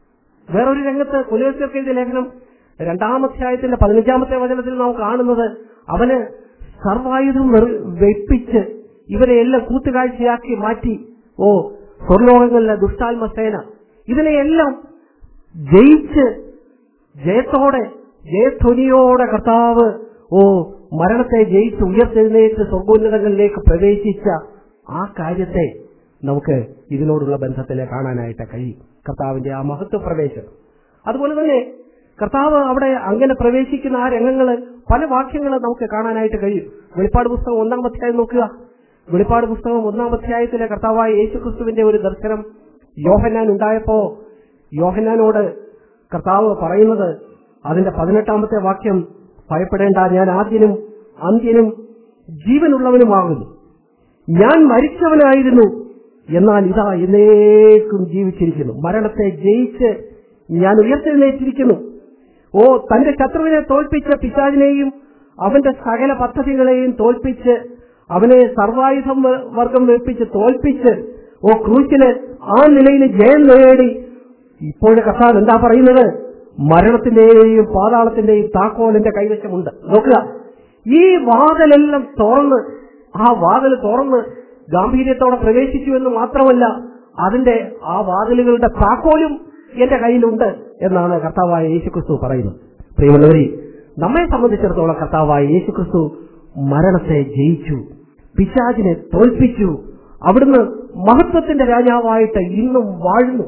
വേറൊരു രംഗത്ത് കൊലേസ്യർക്കെഴുതിയ ലേഖനം രണ്ടാമധ്യായത്തിന്റെ പതിനഞ്ചാമത്തെ വചനത്തിൽ നാം കാണുന്നത് അവന് സർവായുധം വെറു- വെപ്പിച്ച് ഇവരെ എല്ലാം കൂത്തുകാഴ്ചയാക്കി മാറ്റി ഓ സ്വർലോകങ്ങളിലെ ദുഷ്ടാത്മസേന ഇതിനെയെല്ലാം ജയിച്ച് ജയത്തോടെ ജയധ്വനിയോടെ കർത്താവ് ഓ മരണത്തെ ജയിച്ച് ഉയർത്തെഴുന്നേറ്റ് സ്വർഗോന്നതങ്ങളിലേക്ക് പ്രവേശിച്ച ആ കാര്യത്തെ നമുക്ക് ഇതിനോടുള്ള ബന്ധത്തിൽ കാണാനായിട്ട് കഴിയും കർത്താവിന്റെ ആ മഹത്വ പ്രവേശം അതുപോലെ തന്നെ കർത്താവ് അവിടെ അങ്ങനെ പ്രവേശിക്കുന്ന ആ രംഗങ്ങള് പല വാക്യങ്ങൾ നമുക്ക് കാണാനായിട്ട് കഴിയും വെളിപ്പാട് പുസ്തകം ഒന്നാം അധ്യായം നോക്കുക വെളിപ്പാട് പുസ്തകം ഒന്നാം അധ്യായത്തിലെ കർത്താവായ യേശുക്രിസ്തുവിന്റെ ഒരു ദർശനം യോഹന്നാൻ ഉണ്ടായപ്പോ യോഹന്നാനോട് കർത്താവ് പറയുന്നത് അതിന്റെ പതിനെട്ടാമത്തെ വാക്യം ഭയപ്പെടേണ്ട ഞാൻ ആദ്യനും അന്ത്യനും ജീവനുള്ളവനുമാകുന്നു ഞാൻ മരിച്ചവനായിരുന്നു എന്നാൽ ഇതാ എന്നേക്കും ജീവിച്ചിരിക്കുന്നു മരണത്തെ ജയിച്ച് ഞാൻ ഉയർത്തെഴുന്നേറ്റിരിക്കുന്നു ഓ തന്റെ ശത്രുവിനെ തോൽപ്പിച്ച പിശാചിനെയും അവന്റെ സകല പദ്ധതികളെയും തോൽപ്പിച്ച് അവനെ സർവായുധം വ- വർഗം വെപ്പിച്ച് തോൽപ്പിച്ച് ഓ ക്രൂശിന് ആ നിലയിൽ ജയം നേടി ഇപ്പോഴും കർത്താവ് എന്താ പറയുന്നത് മരണത്തിന്റെയും പാതാളത്തിന്റെയും താക്കോൽ എന്റെ കൈവശമുണ്ട് നോക്കുക ഈ വാതിലെല്ലാം തുറന്ന് ആ വാതിൽ തുറന്ന് ഗാംഭീര്യത്തോടെ പ്രവേശിച്ചു എന്ന് മാത്രമല്ല അതിന്റെ ആ വാതിലുകളുടെ താക്കോലും എന്റെ കയ്യിലുണ്ട് എന്നാണ് കർത്താവായ യേശുക്രിസ്തു പറയുന്നത് പ്രിയമുള്ളവരെ നമ്മെ സംബന്ധിച്ചിടത്തോളം കർത്താവായ യേശുക്രിസ്തു മരണത്തെ ജയിച്ചു പിശാചിനെ തോൽപ്പിച്ചു അവിടുന്ന് മഹത്വത്തിന്റെ രാജാവായിട്ട് ഇന്നും വാഴുന്നു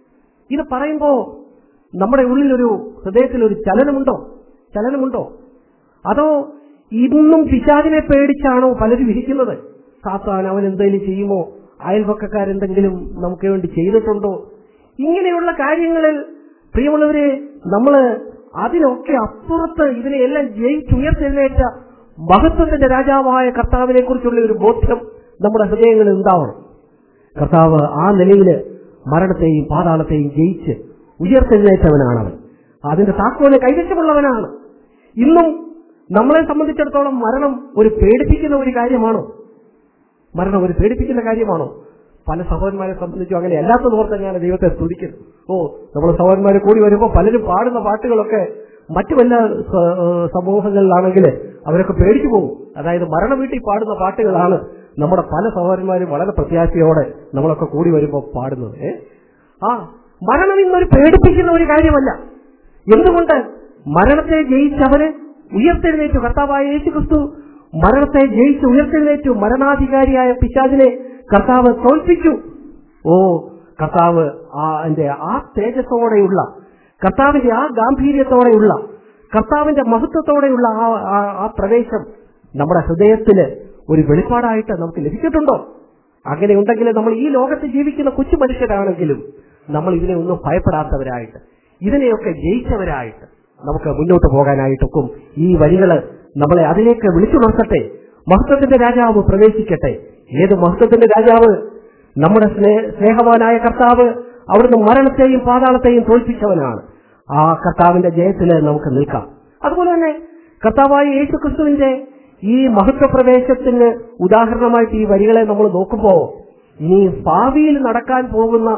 ഇത് പറയുമ്പോ നമ്മുടെ ഉള്ളിലൊരു ഹൃദയത്തിൽ ഒരു ചലനമുണ്ടോ ചലനമുണ്ടോ അതോ ഇന്നും പിശാചിനെ പേടിച്ചാണോ പലരും ഇരിക്കുന്നത് സാത്താൻ അവൻ എന്തെങ്കിലും ചെയ്യുമോ അയൽപക്കക്കാരെന്തെങ്കിലും നമുക്ക് വേണ്ടി ചെയ്തിട്ടുണ്ടോ ഇങ്ങനെയുള്ള കാര്യങ്ങളിൽ പ്രിയമുള്ളവരെ നമ്മള് അതിനൊക്കെ അപ്പുറത്ത് ഇതിനെയെല്ലാം ജയിച്ചുയർത്തെഴുന്നേറ്റ മഹത്വത്തിന്റെ രാജാവായ കർത്താവിനെ കുറിച്ചുള്ള ഒരു ബോധ്യം നമ്മുടെ ഹൃദയങ്ങളിൽ ഉണ്ടാവണം കർത്താവ് ആ നിലയിൽ മരണത്തെയും പാതാളത്തെയും ജയിച്ച് ഉയർത്തെഴുന്നേറ്റവനാണ് അവൻ അതിന്റെ താക്കോല് കൈവശമുള്ളവനാണ് ഇന്നും നമ്മളെ സംബന്ധിച്ചിടത്തോളം മരണം ഒരു പേടിപ്പിക്കുന്ന ഒരു കാര്യമാണോ മരണം ഒരു പേടിപ്പിക്കുന്ന കാര്യമാണോ പല സഹോദരന്മാരെ സംബന്ധിച്ചും അങ്ങനെ അല്ലാത്തത് ഓർത്ത് ഞാൻ ദൈവത്തെ സ്തുതിക്കുന്നു ഓ നമ്മൾ സഹോദരന്മാരെ കൂടി വരുമ്പോൾ പലരും പാടുന്ന പാട്ടുകളൊക്കെ മറ്റു വല്ല സ- ഏഹ് സമൂഹങ്ങളിലാണെങ്കിൽ അവരൊക്കെ പേടിച്ചു പോകും അതായത് മരണ വീട്ടിൽ പാടുന്ന പാട്ടുകളാണ് നമ്മുടെ പല സഹോദരന്മാരും വളരെ പ്രത്യാശയോടെ നമ്മളൊക്കെ കൂടി വരുമ്പോൾ പാടുന്നത് ഏ ആ മരണം ഇന്നൊരു പേടിപ്പിക്കുന്ന ഒരു കാര്യമല്ല എന്തുകൊണ്ട് മരണത്തെ ജയിച്ചവന് ഉയർത്തെഴുന്നേറ്റു കർത്താവായ യേശു ക്രിസ്തു മരണത്തെ ജയിച്ച് ഉയർത്തെഴുന്നേറ്റു മരണാധികാരിയായ പിശാചിനെ കർത്താവ് തോൽപ്പിച്ചു ഓ കർത്താവ് ആ അതിന്റെ ആ തേജസ്സോടെയുള്ള കർത്താവിന്റെ ആ ഗാംഭീര്യത്തോടെയുള്ള കർത്താവിന്റെ മഹത്വത്തോടെയുള്ള ആ ആ- ആ പ്രവേശം നമ്മുടെ ഹൃദയത്തില് ഒരു വെളിപ്പാടായിട്ട് നമുക്ക് ലഭിച്ചിട്ടുണ്ടോ അങ്ങനെ ഉണ്ടെങ്കിൽ നമ്മൾ ഈ ലോകത്ത് ജീവിക്കുന്ന കൊച്ചു മനുഷ്യരാണെങ്കിലും നമ്മൾ ഇതിനെ ഒന്നും ഭയപ്പെടാത്തവരായിട്ട് ഇതിനെയൊക്കെ ജയിച്ചവരായിട്ട് നമുക്ക് മുന്നോട്ട് പോകാനായിട്ടൊക്കും ഈ വരികള് നമ്മളെ അതിലേക്ക് വിളിച്ചുണർത്തട്ടെ മഹത്വത്തിന്റെ രാജാവ് പ്രവേശിക്കട്ടെ ഏത് മഹത്വത്തിന്റെ രാജാവ് നമ്മുടെ സ്നേ- സ്നേഹവാനായ കർത്താവ് അവിടുന്ന് മരണത്തെയും പാതാളത്തെയും തോൽപ്പിച്ചവനാണ് ആ കർത്താവിന്റെ ജയത്തിന് നമുക്ക് നിൽക്കാം അതുപോലെ തന്നെ കർത്താവായ യേശു ക്രിസ്തുവിന്റെ ഈ മഹത്വപ്രവേശത്തിന് ഉദാഹരണമായിട്ട് ഈ വരികളെ നമ്മൾ നോക്കുമ്പോ ഇനി ഭാവിയിൽ നടക്കാൻ പോകുന്ന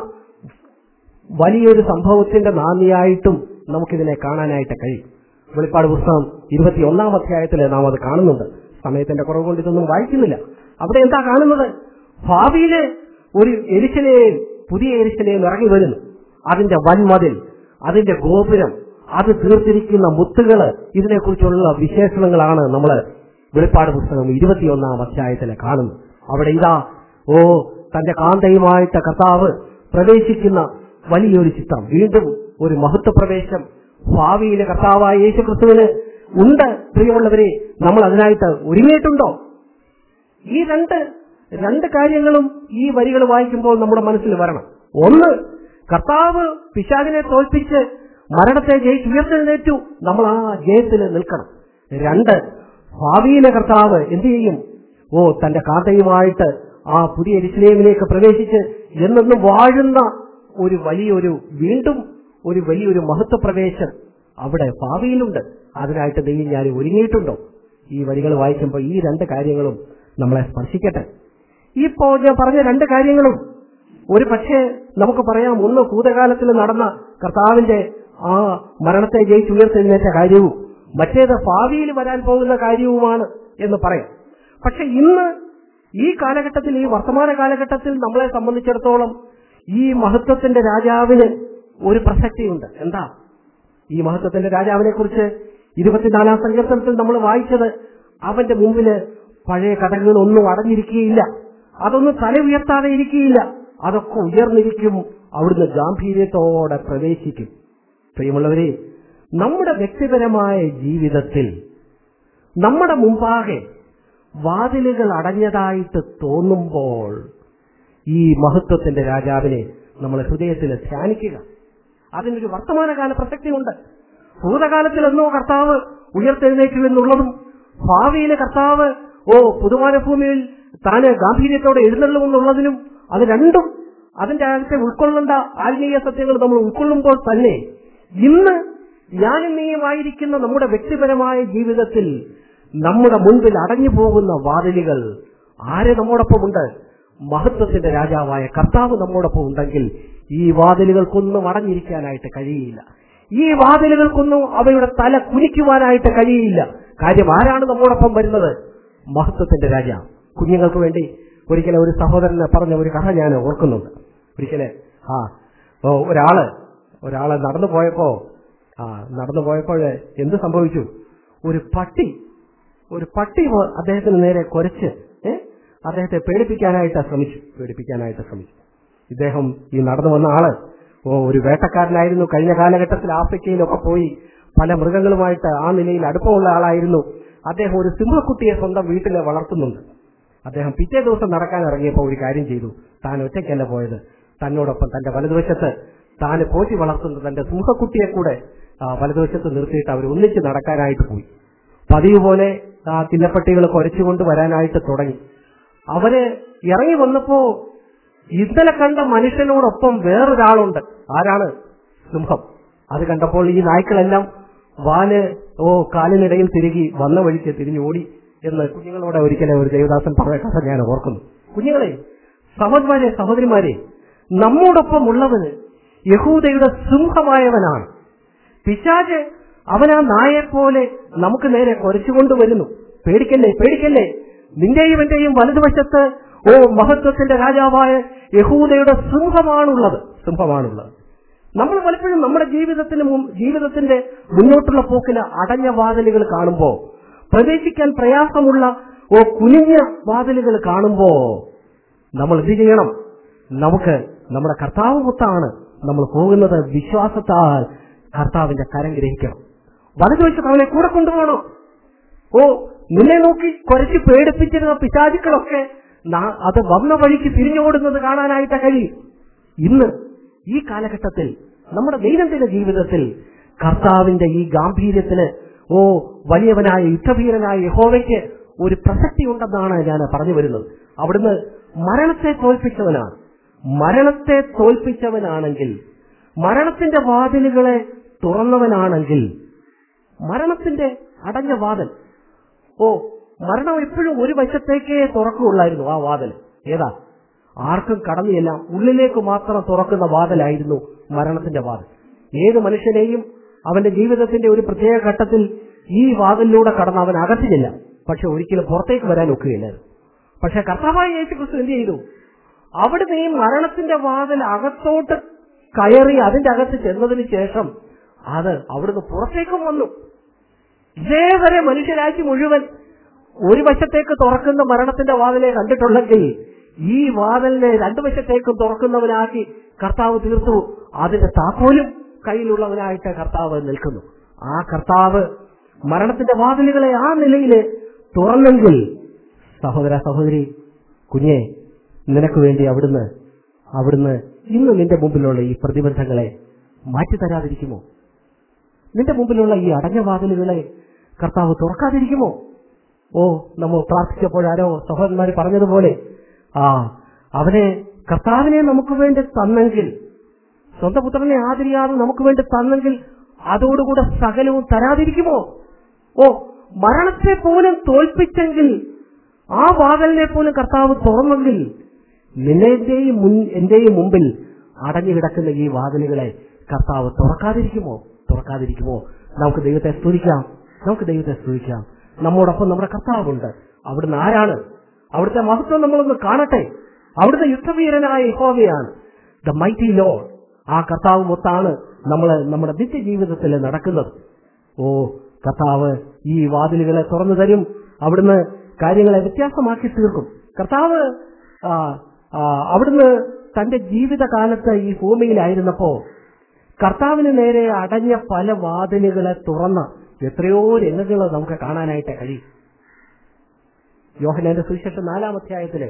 വലിയൊരു സംഭവത്തിന്റെ നാന്ദിയായിട്ടും നമുക്കിതിനെ കാണാനായിട്ട് കഴിയും വെളിപ്പാട് പുസ്തകം ഇരുപത്തിയൊന്നാം അധ്യായത്തിൽ നാം അത് കാണുന്നുണ്ട് സമയത്തിന്റെ കുറവ് കൊണ്ട് ഇതൊന്നും വായിക്കുന്നില്ല അവിടെ എന്താ കാണുന്നത് ഭാവിയില് ഒരു എരിശിലെയും പുതിയ എരിശിലെയും ഇറങ്ങി വരുന്നു അതിന്റെ വൻമതിൽ അതിന്റെ ഗോപുരം അത് തീർത്തിരിക്കുന്ന മുത്തുകള് ഇതിനെക്കുറിച്ചുള്ള വിശേഷണങ്ങളാണ് നമ്മൾ വെളിപ്പാട് പുസ്തകം ഇരുപത്തിയൊന്നാം അധ്യായത്തിൽ കാണുന്നത് അവിടെ ഇതാ ഓ തന്റെ കാന്തയുമായിട്ട് കർത്താവ് പ്രവേശിക്കുന്ന വലിയൊരു ചിത്രം വീണ്ടും ഒരു മഹത്വ പ്രവേശം ഭാവിയിലെ കർത്താവായ യേശു ക്രിസ്തുവിന് ഉണ്ട് പ്രിയമുള്ളവരെ നമ്മൾ അതിനായിട്ട് ഒരുങ്ങിയിട്ടുണ്ടോ ഈ രണ്ട് രണ്ട് കാര്യങ്ങളും ഈ വരികൾ വായിക്കുമ്പോൾ നമ്മുടെ മനസ്സിൽ വരണം ഒന്ന് കർത്താവ് പിശാചിനെ തോൽപ്പിച്ച് മരണത്തെ ജയിച്ച് ഉയർത്തെഴുന്നേറ്റു നമ്മൾ ആ ജയത്തിൽ നിൽക്കണം രണ്ട് ഭാവിയിലെ കർത്താവ് എന്ത് ചെയ്യും ഓ തന്റെ കാന്തയുമായിട്ട് ആ പുതിയ എരിശിലേമിലേക്ക് പ്രവേശിച്ച് എന്നെന്നും വാഴുന്ന ഒരു വലിയൊരു വീണ്ടും ഒരു വലിയൊരു മഹത്വ പ്രവേശം അവിടെ ഭാവിയിലുണ്ട് അതിനായിട്ട് ദൈവം ഞാൻ ഒരുങ്ങിയിട്ടുണ്ടോ ഈ വരികൾ വായിക്കുമ്പോൾ ഈ രണ്ട് കാര്യങ്ങളും നമ്മളെ സ്പർശിക്കട്ടെ ഇപ്പോ ഞാൻ പറഞ്ഞ രണ്ട് കാര്യങ്ങളും ഒരു പക്ഷേ നമുക്ക് പറയാം ഒന്ന് ഭൂതകാലത്തിൽ നടന്ന കർത്താവിന്റെ ആ മരണത്തെ ജയിച്ചുയർത്തെഴുന്നേറ്റ കാര്യവും മറ്റേത് ഭാവിയിൽ വരാൻ പോകുന്ന കാര്യവുമാണ് എന്ന് പറയാം പക്ഷെ ഇന്ന് ഈ കാലഘട്ടത്തിൽ ഈ വർത്തമാന കാലഘട്ടത്തിൽ നമ്മളെ സംബന്ധിച്ചിടത്തോളം ഈ മഹത്വത്തിന്റെ രാജാവിന് ഒരു പ്രസക്തിയുണ്ട് എന്താ ഈ മഹത്വത്തിന്റെ രാജാവിനെ കുറിച്ച് ഇരുപത്തിനാലാം സങ്കീർത്തനത്തിൽ നമ്മൾ വായിച്ചത് അവന്റെ മുമ്പില് പഴയ കഥകളൊന്നും അടഞ്ഞിരിക്കുകയില്ല അതൊന്നും തല ഉയർത്താതെ ഇരിക്കുകയില്ല അതൊക്കെ ഉയർന്നിരിക്കും അവിടുന്ന് ഗാംഭീര്യത്തോടെ പ്രവേശിക്കും പ്രിയമുള്ളവരെ നമ്മുടെ വ്യക്തിപരമായ ജീവിതത്തിൽ നമ്മുടെ മുമ്പാകെ വാതിലുകൾ അടഞ്ഞതായിട്ട് തോന്നുമ്പോൾ ഈ മഹത്വത്തിന്റെ രാജാവിനെ നമ്മൾ ഹൃദയത്തിൽ ധ്യാനിക്കുക അതിനൊരു വർത്തമാനകാല പ്രസക്തിയുണ്ട് ഭൂതകാലത്തിൽ എന്നോ കർത്താവ് ഉയർത്തെഴുന്നേറ്റു എന്നുള്ളതും ഭാവിയിലെ കർത്താവ് ഓ പുതുമാനഭൂമിയിൽ താന് ഗാംഭീര്യത്തോടെ എഴുന്നള്ളുമെന്നുള്ളതിനും അത് രണ്ടും അതിന്റെ അകത്തെ ഉൾക്കൊള്ളേണ്ട ആത്മീയ സത്യങ്ങൾ നമ്മൾ ഉൾക്കൊള്ളുമ്പോൾ തന്നെ ഇന്ന് ഞാനും നീയുമായിരിക്കുന്ന നമ്മുടെ വ്യക്തിപരമായ ജീവിതത്തിൽ നമ്മുടെ മുൻപിൽ അടഞ്ഞു പോകുന്ന വാതിലുകൾ ആരെ നമ്മോടൊപ്പമുണ്ട് മഹത്വത്തിന്റെ രാജാവായ കർത്താവ് നമ്മോടൊപ്പം ഉണ്ടെങ്കിൽ ഈ വാതിലുകൾക്കൊന്നും അടഞ്ഞിരിക്കാനായിട്ട് കഴിയില്ല ഈ വാതിലുകൾക്കൊന്നും അവയുടെ തല കുനിക്കുവാനായിട്ട് കഴിയില്ല കാര്യം ആരാണ് നമ്മോടൊപ്പം വരുന്നത് മഹത്വത്തിന്റെ രാജ കുഞ്ഞുങ്ങൾക്ക് വേണ്ടി ഒരിക്കലെ ഒരു സഹോദരനെ പറഞ്ഞ ഒരു കഥ ഞാൻ ഓർക്കുന്നുണ്ട് ഒരിക്കലെ ആ ഓ, ഒരാള് ഒരാള് നടന്നു പോയപ്പോ ആ നടന്നു പോയപ്പോൾ എന്ത് സംഭവിച്ചു ഒരു പട്ടി ഒരു പട്ടി വ- അദ്ദേഹത്തിന് നേരെ കുരച്ച് ഏ അദ്ദേഹത്തെ പേടിപ്പിക്കാനായിട്ട് ശ്രമിച്ചു പേടിപ്പിക്കാനായിട്ട് ശ്രമിച്ചു ഇദ്ദേഹം ഈ നടന്നു വന്ന ആള് ഓ ഒരു വേട്ടക്കാരനായിരുന്നു കഴിഞ്ഞ കാലഘട്ടത്തിൽ ആഫ്രിക്കയിലൊക്കെ പോയി പല മൃഗങ്ങളുമായിട്ട് ആ നിലയിൽ അടുപ്പമുള്ള ആളായിരുന്നു അദ്ദേഹം ഒരു സിംഹക്കുട്ടിയെ സ്വന്തം വീട്ടിൽ വളർത്തുന്നുണ്ട് അദ്ദേഹം പിറ്റേ ദിവസം നടക്കാൻ ഇറങ്ങിയപ്പോൾ ഒരു കാര്യം ചെയ്തു താൻ ഒറ്റയ്ക്കല്ല പോയത് തന്നോടൊപ്പം തന്റെ വലതുവശത്ത് താൻ പോറ്റി വളർത്തുന്ന തന്റെ സിംഹക്കുട്ടിയെ കൂടെ ആ, വലതുവശത്ത് നിർത്തിയിട്ട് അവർ ഒന്നിച്ച് നടക്കാനായിട്ട് പോയി പതിവ് പോലെ ആ കില്ലപ്പട്ടികൾ കുരച്ചുകൊണ്ട് വരാനായിട്ട് തുടങ്ങി അവര് ഇറങ്ങി വന്നപ്പോ ഇന്നലെ കണ്ട മനുഷ്യനോടൊപ്പം വേറൊരാളുണ്ട് ആരാണ് സിംഹം അത് കണ്ടപ്പോൾ ഈ നായ്ക്കളെല്ലാം വാല് ഓ കാലിനിടയിൽ തിരികി വന്ന വഴിക്ക് തിരിഞ്ഞോടി എന്ന് കുഞ്ഞുങ്ങളോട് ഒരിക്കലും ഒരു ദേവദാസൻ പറഞ്ഞ കഥ ഞാൻ ഓർക്കുന്നു കുഞ്ഞുങ്ങളെ സഹോദരന്മാരെ സഹോദരിമാരെ നമ്മോടൊപ്പം ഉള്ളവന് യഹൂദയുടെ സിംഹമായവനാണ് പിശാജ് അവനാ നായെപ്പോലെ നമുക്ക് നേരെ കുരച്ചുകൊണ്ട് വരുന്നു പേടിക്കല്ലേ പേടിക്കല്ലേ നിന്റെയും എന്റെയും വലതുവശത്ത് ഓ മഹത്വത്തിന്റെ രാജാവായ യഹൂദയുടെ സിംഹമാണുള്ളത് സിംഹമാണുള്ളത് നമ്മൾ പലപ്പോഴും നമ്മുടെ ജീവിതത്തിന് മുൻ- ജീവിതത്തിന്റെ മുന്നോട്ടുള്ള പോക്കിന് അടഞ്ഞ വാതിലുകൾ കാണുമ്പോ പ്രവേശിക്കാൻ പ്രയാസമുള്ള ഓ കുനിഞ്ഞ വാതിലുകൾ കാണുമ്പോ നമ്മൾ എന്ത് ചെയ്യണം നമുക്ക് നമ്മുടെ കർത്താവ് മുത്താണ് നമ്മൾ പോകുന്നത് വിശ്വാസത്താൽ കർത്താവിന്റെ കരം ഗ്രഹിക്കണം വലതുവശത്ത് അവനെ കൂടെ കൊണ്ടുപോകണം ഓ നിന്നെ നോക്കി കുറച്ച് പേടിപ്പിച്ചിരുന്ന പിശാചുക്കളൊക്കെ നാ- അത് വന്ന വഴിക്ക് തിരിഞ്ഞോടുന്നത് കാണാനായിട്ട് കഴിയും ഇന്ന് ഈ കാലഘട്ടത്തിൽ നമ്മുടെ ദൈനംദിന ജീവിതത്തിൽ കർത്താവിന്റെ ഈ ഗാംഭീര്യത്തിന് ഓ വലിയവനായ യുദ്ധവീരനായ യഹോവയ്ക്ക് ഒരു പ്രസക്തി ഉണ്ടെന്നാണ് ഞാൻ പറഞ്ഞു വരുന്നത് അവിടുന്ന് മരണത്തെ തോൽപ്പിച്ചവനാണ് മരണത്തെ തോൽപ്പിച്ചവനാണെങ്കിൽ മരണത്തിന്റെ വാതിലുകളെ തുറന്നവനാണെങ്കിൽ മരണത്തിന്റെ അടഞ്ഞ വാതിൽ ഓ മരണം എപ്പോഴും ഒരു വശത്തേക്കേ തുറക്കുകയുള്ളായിരുന്നു ആ വാതിൽ ഏതാ ആർക്കും കടന്നില്ല ഉള്ളിലേക്ക് മാത്രം തുറക്കുന്ന വാതിലായിരുന്നു മരണത്തിന്റെ വാതിൽ ഏത് മനുഷ്യനെയും അവന്റെ ജീവിതത്തിന്റെ ഒരു പ്രത്യേക ഘട്ടത്തിൽ ഈ വാതിലിലൂടെ കടന്ന് അവൻ അകത്തില്ല പക്ഷെ ഒരിക്കലും പുറത്തേക്ക് വരാൻ ഒക്കുകയില്ലായിരുന്നു പക്ഷെ കർത്താവായ യേശു ക്രിസ്തു എന്ത് ചെയ്തു അവിടുന്ന് ഈ മരണത്തിന്റെ വാതിൽ അകത്തോട്ട് കയറി അതിന്റെ അകത്ത് ചെന്നതിന് ശേഷം അത് അവിടുന്ന് പുറത്തേക്കും വന്നു ഇതേവരെ മനുഷ്യരാശി മുഴുവൻ ഒരു വശത്തേക്ക് തുറക്കുന്ന മരണത്തിന്റെ വാതിലെ കണ്ടിട്ടുണ്ടെങ്കിൽ ഈ വാതിലിനെ രണ്ടു വശത്തേക്കും തുറക്കുന്നവനാക്കി കർത്താവ് തീർത്തു അതിന്റെ താക്കോലും കയ്യിലുള്ളവനായിട്ട് കർത്താവ് നിൽക്കുന്നു ആ കർത്താവ് മരണത്തിന്റെ വാതിലുകളെ ആ നിലയിൽ തുറന്നെങ്കിൽ സഹോദര സഹോദരി കുഞ്ഞെ നിനക്ക് വേണ്ടി അവിടുന്ന് അവിടുന്ന് ഇന്ന് നിന്റെ മുമ്പിലുള്ള ഈ പ്രതിബന്ധങ്ങളെ മാറ്റിത്തരാതിരിക്കുമോ നിന്റെ മുമ്പിലുള്ള ഈ അടഞ്ഞ വാതിലുകളെ കർത്താവ് തുറക്കാതിരിക്കുമോ ഓ നമ്മൾ പ്രാർത്ഥിച്ചപ്പോഴാരോ സഹോദരന്മാർ പറഞ്ഞതുപോലെ ആ അവനെ കർത്താവിനെ നമുക്ക് വേണ്ടി തന്നെങ്കിൽ സ്വന്തം പുത്രനെ ആദരിയാതെ നമുക്ക് വേണ്ടി തന്നെങ്കിൽ അതോടുകൂടെ സകലവും തരാതിരിക്കുമോ ഓ മരണത്തെ പോലും തോൽപ്പിച്ചെങ്കിൽ ആ വാതിലിനെ പോലും കർത്താവ് തുറന്നെങ്കിൽ നിന്നെന്റെയും മുൻ എന്റെയും മുമ്പിൽ അടഞ്ഞു കിടക്കുന്ന ഈ വാതിലുകളെ കർത്താവ് തുറക്കാതിരിക്കുമോ തുറക്കാതിരിക്കുമോ നമുക്ക് ദൈവത്തെ സ്തുതിക്കാം നമുക്ക് ദൈവത്തെ സ്തുതിക്കാം നമ്മോടൊപ്പം നമ്മുടെ കർത്താവുണ്ട് അവിടുന്ന് ആരാണ് അവിടുത്തെ മഹത്വം നമ്മളൊന്ന് കാണട്ടെ അവിടുത്തെ യുദ്ധവീരനായ യഹോവയാണ് ദ മൈറ്റി ലോഡ് ആ കർത്താവ് മൊത്താണ് നമ്മൾ നമ്മുടെ നിത്യജീവിതത്തിൽ നടക്കുന്നത് ഓ കർത്താവ് ഈ വാതിലുകളെ തുറന്നു തരും അവിടുന്ന് കാര്യങ്ങളെ വ്യത്യാസമാക്കി തീർക്കും കർത്താവ് ആ, ആ, അവിടുന്ന് തന്റെ ജീവിതകാലത്ത് ഈ ഭൂമിയിലായിരുന്നപ്പോ കർത്താവിന് നേരെ അടഞ്ഞ പല വാതിലുകളെ തുറന്ന എത്രയോ രംഗങ്ങൾ നമുക്ക് കാണാനായിട്ട് കഴിയും യോഹനാന്റെ സുവിശേഷം നാലാം അധ്യായത്തില്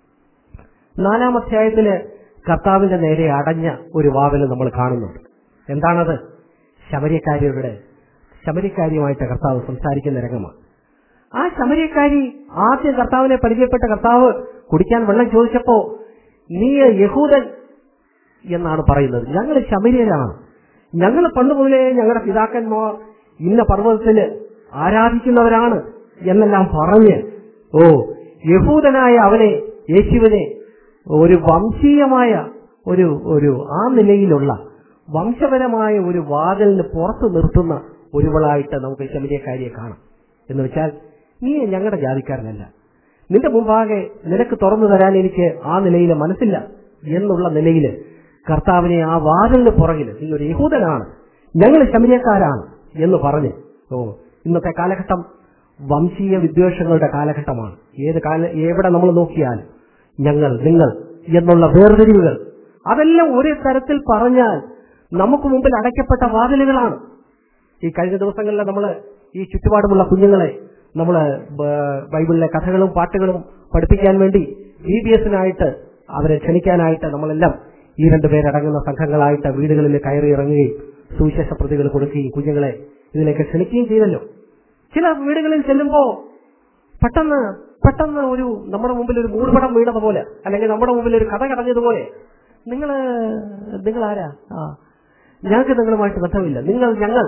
നാലാം അധ്യായത്തില് കർത്താവിന്റെ നേരെ അടഞ്ഞ ഒരു വാതിൽ നമ്മൾ കാണുന്നുണ്ട് എന്താണത് ശബരിക്കാരിയുടെ ശബരിക്കാരിയുമായിട്ട് കർത്താവ് സംസാരിക്കുന്ന രംഗമാണ് ആ ശമരിയക്കാരി ആദ്യം കർത്താവിനെ പരിചയപ്പെട്ട കർത്താവ് കുടിക്കാൻ വെള്ളം ചോദിച്ചപ്പോ നീ യഹൂദൻ എന്നാണ് പറയുന്നത് ഞങ്ങൾ ശമരിയരാണ് ഞങ്ങൾ പണ്ട് മുതലേ ഞങ്ങളുടെ പിതാക്കന്മാർ ഇന്ന പർവ്വതത്തില് ആരാധിക്കുന്നവരാണ് എന്നെല്ലാം പറഞ്ഞ് ഓ യഹൂദനായ അവനെ യേശുവിനെ ഒരു വംശീയമായ ഒരു ഒരു ആ നിലയിലുള്ള വംശപരമായ ഒരു വാതിലിന് പുറത്തു നിർത്തുന്ന ഒരുവളായിട്ട് നമുക്ക് ശമരിയക്കാരിയെ കാണാം എന്ന് വെച്ചാൽ നീ ഞങ്ങളുടെ ജാതിക്കാരനല്ല നിന്റെ മുമ്പാകെ നിനക്ക് തുറന്നു തരാൻ എനിക്ക് ആ നിലയിൽ മനസ്സില്ല എന്നുള്ള നിലയിൽ കർത്താവിനെ ആ വാതിലിന് പുറകിൽ നീ ഒരു യഹൂദനാണ് ഞങ്ങൾ ശമരിയക്കാരാണ് എന്ന് പറഞ്ഞ് ഓ ഇന്നത്തെ കാലഘട്ടം വംശീയ വിദ്വേഷങ്ങളുടെ കാലഘട്ടമാണ് ഏത് കാല എവിടെ നമ്മൾ നോക്കിയാലും ഞങ്ങൾ നിങ്ങൾ എന്നുള്ള വേർതിരിവുകൾ അതെല്ലാം ഒരേ തരത്തിൽ പറഞ്ഞാൽ നമുക്ക് മുമ്പിൽ അടയ്ക്കപ്പെട്ട വാതിലുകളാണ് ഈ കഴിഞ്ഞ ദിവസങ്ങളിൽ നമ്മൾ ഈ ചുറ്റുപാടുമുള്ള കുഞ്ഞുങ്ങളെ നമ്മൾ ബൈബിളിലെ കഥകളും പാട്ടുകളും പഠിപ്പിക്കാൻ വേണ്ടി ബി ബി എസിനായിട്ട് അവരെ ക്ഷണിക്കാനായിട്ട് നമ്മളെല്ലാം ഈ രണ്ടു പേരടങ്ങുന്ന സംഘങ്ങളായിട്ട് വീടുകളിൽ കയറി ഇറങ്ങുകയും സുവിശേഷ പ്രതികൾ കൊടുക്കുകയും കുഞ്ഞുങ്ങളെ ഇതിലേക്ക് ക്ഷണിക്കുകയും ചെയ്തല്ലോ ചില വീടുകളിൽ ചെല്ലുമ്പോ പെട്ടെന്ന് പെട്ടെന്ന് ഒരു നമ്മുടെ മുമ്പിൽ ഒരു മൂടുപടം വീണതുപോലെ അല്ലെങ്കിൽ നമ്മുടെ മുമ്പിൽ ഒരു കഥ കടഞ്ഞതുപോലെ നിങ്ങള് നിങ്ങൾ ആരാ ആ ഞങ്ങൾക്ക് നിങ്ങളുമായിട്ട് ബന്ധമില്ല നിങ്ങൾ ഞങ്ങൾ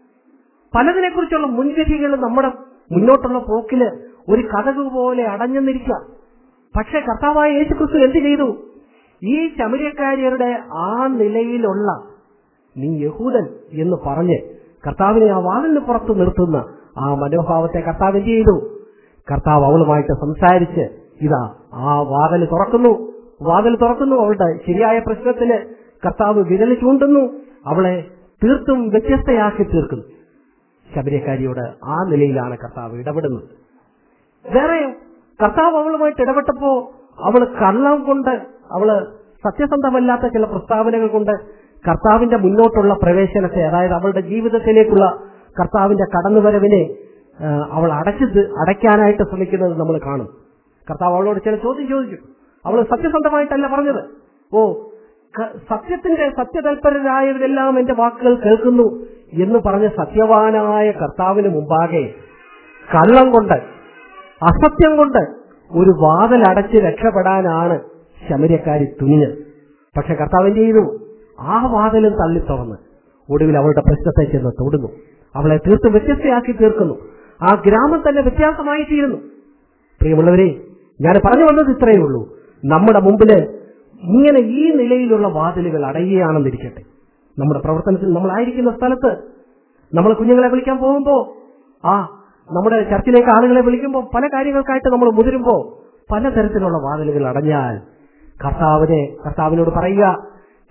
പലതിനെ കുറിച്ചുള്ള മുൻവിധികൾ നമ്മുടെ മുന്നോട്ടുള്ള പോക്കില് ഒരു കഥക് പോലെ അടഞ്ഞെന്നിരിക്കുക പക്ഷെ കർത്താവായ യേശു ക്രിസ്തു എന്ത് ചെയ്തു ഈ ശമരിയക്കാരിയരുടെ ആ നിലയിലുള്ള നീ യഹൂദൻ എന്ന് പറഞ്ഞ് കർത്താവിനെ ആ വാതിലിന് പുറത്ത് നിർത്തുന്ന ആ മനോഭാവത്തെ കർത്താവ് എന്ത് ചെയ്തു കർത്താവ് അവളുമായിട്ട് സംസാരിച്ച് ഇതാ ആ വാതിൽ തുറക്കുന്നു വാതിൽ തുറക്കുന്നു അവളുടെ ശരിയായ പ്രശ്നത്തിന് കർത്താവ് വിരൽ ചൂണ്ടുന്നു അവളെ തീർത്തും വ്യത്യസ്തയാക്കി തീർക്കുന്നു ശബരിയക്കാരിയോട് ആ നിലയിലാണ് കർത്താവ് ഇടപെടുന്നത് വേറെ കർത്താവ് അവളുമായിട്ട് ഇടപെട്ടപ്പോ അവള് കള്ളം കൊണ്ട് അവള് സത്യസന്ധമല്ലാത്ത ചില പ്രസ്താവനകൾ കൊണ്ട് കർത്താവിന്റെ മുന്നോട്ടുള്ള പ്രവേശനത്തെ അതായത് അവളുടെ ജീവിതത്തിലേക്കുള്ള കർത്താവിന്റെ കടന്നുവരവിനെ ആ, അവൾ അടച്ചു തി- അടയ്ക്കാനായിട്ട് ശ്രമിക്കുന്നത് നമ്മൾ കാണും കർത്താവ് അവളോട് ചില ചോദ്യം ചോദിച്ചു അവൾ സത്യസന്ധമായിട്ടല്ല പറഞ്ഞത് ഓ ക- സത്യത്തിന്റെ സത്യതൽപരരായവരെല്ലാം എന്റെ വാക്കുകൾ കേൾക്കുന്നു എന്ന് പറഞ്ഞ സത്യവാനായ കർത്താവിന് മുമ്പാകെ കള്ളം കൊണ്ട് അസത്യം കൊണ്ട് ഒരു വാതിൽ അടച്ച് രക്ഷപ്പെടാനാണ് ശമര്യക്കാരി തുനിഞ്ഞത് പക്ഷെ കർത്താവ് എന്ത് ചെയ്തു ആ വാതിലും തള്ളി തുറന്ന് ഒടുവിൽ അവളുടെ പ്രശ്നത്തെ ചെന്ന് തൊടുന്നു അവളെ തീർത്തും വ്യത്യസ്തയാക്കി തീർക്കുന്നു ആ ഗ്രാമം തന്നെ വ്യത്യാസമായി തീരുന്നു പ്രിയമുള്ളവരെ ഞാൻ പറഞ്ഞു വന്നത് ഇത്രയേ ഉള്ളൂ നമ്മുടെ മുമ്പില് ഇങ്ങനെ ഈ നിലയിലുള്ള വാതിലുകൾ അടയുകയാണെന്നിരിക്കട്ടെ നമ്മുടെ പ്രവർത്തനത്തിൽ നമ്മളായിരിക്കുന്ന സ്ഥലത്ത് നമ്മൾ കുഞ്ഞുങ്ങളെ വിളിക്കാൻ പോകുമ്പോ ആ നമ്മുടെ ചർച്ചിലേക്ക് ആളുകളെ വിളിക്കുമ്പോൾ പല കാര്യങ്ങൾക്കായിട്ട് നമ്മൾ മുതിരുമ്പോ പലതരത്തിലുള്ള വാതിലുകൾ അടഞ്ഞാൽ കർത്താവിനെ കർത്താവിനോട് പറയുക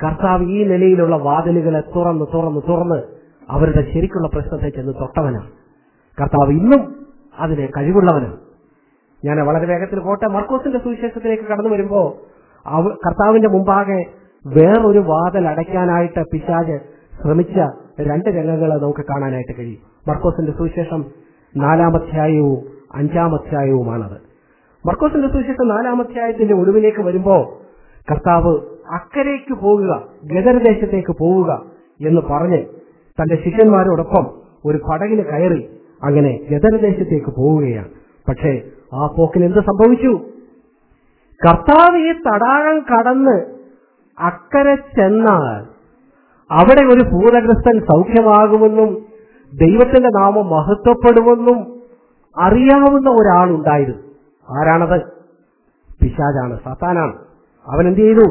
കർത്താവ് ഈ നിലയിലുള്ള വാതിലുകളെ തുറന്ന് തുറന്ന് തുറന്ന് അവരുടെ ശരിക്കുള്ള പ്രശ്നത്തെ ചെന്ന് തൊട്ടവനാണ് കർത്താവ് ഇന്നും അതിന് കഴിവുള്ളവനാണ് ഞാൻ വളരെ വേഗത്തിൽ പോട്ടെ മർക്കോസിന്റെ സുവിശേഷത്തിലേക്ക് കടന്നു വരുമ്പോ അവ- കർത്താവിന്റെ മുമ്പാകെ വേറൊരു വാതിൽ അടയ്ക്കാനായിട്ട് പിശാജ് ശ്രമിച്ച രണ്ട് രംഗങ്ങൾ നമുക്ക് കാണാനായിട്ട് കഴിയും മർക്കോസിന്റെ സുവിശേഷം നാലാമധ്യായവും അഞ്ചാമധ്യായവുമാണത് മർക്കോസിന്റെ സുവിശേഷം നാലാമധ്യായത്തിന്റെ ഒടുവിലേക്ക് വരുമ്പോ കർത്താവ് അക്കരയ്ക്ക് പോവുക ഗദർദേശത്തേക്ക് പോവുക എന്ന് പറഞ്ഞ് തന്റെ ശിഷ്യന്മാരോടൊപ്പം ഒരു പടകിന് കയറി അങ്ങനെ ഗദർദേശത്തേക്ക് പോവുകയാണ് പക്ഷേ ആ പോക്കിൽ എന്ത് സംഭവിച്ചു കർത്താവ് ഈ തടാകം കടന്ന് അക്കരെ ചെന്നാൽ അവിടെ ഒരു ഭൂതഗ്രസ്തൻ സൗഖ്യമാകുമെന്നും ദൈവത്തിന്റെ നാമം മഹത്വപ്പെടുമെന്നും അറിയാവുന്ന ഒരാളുണ്ടായിരുന്നു ആരാണത് പിശാജാണ് സാത്താനാണ് അവൻ എന്ത് ചെയ്തു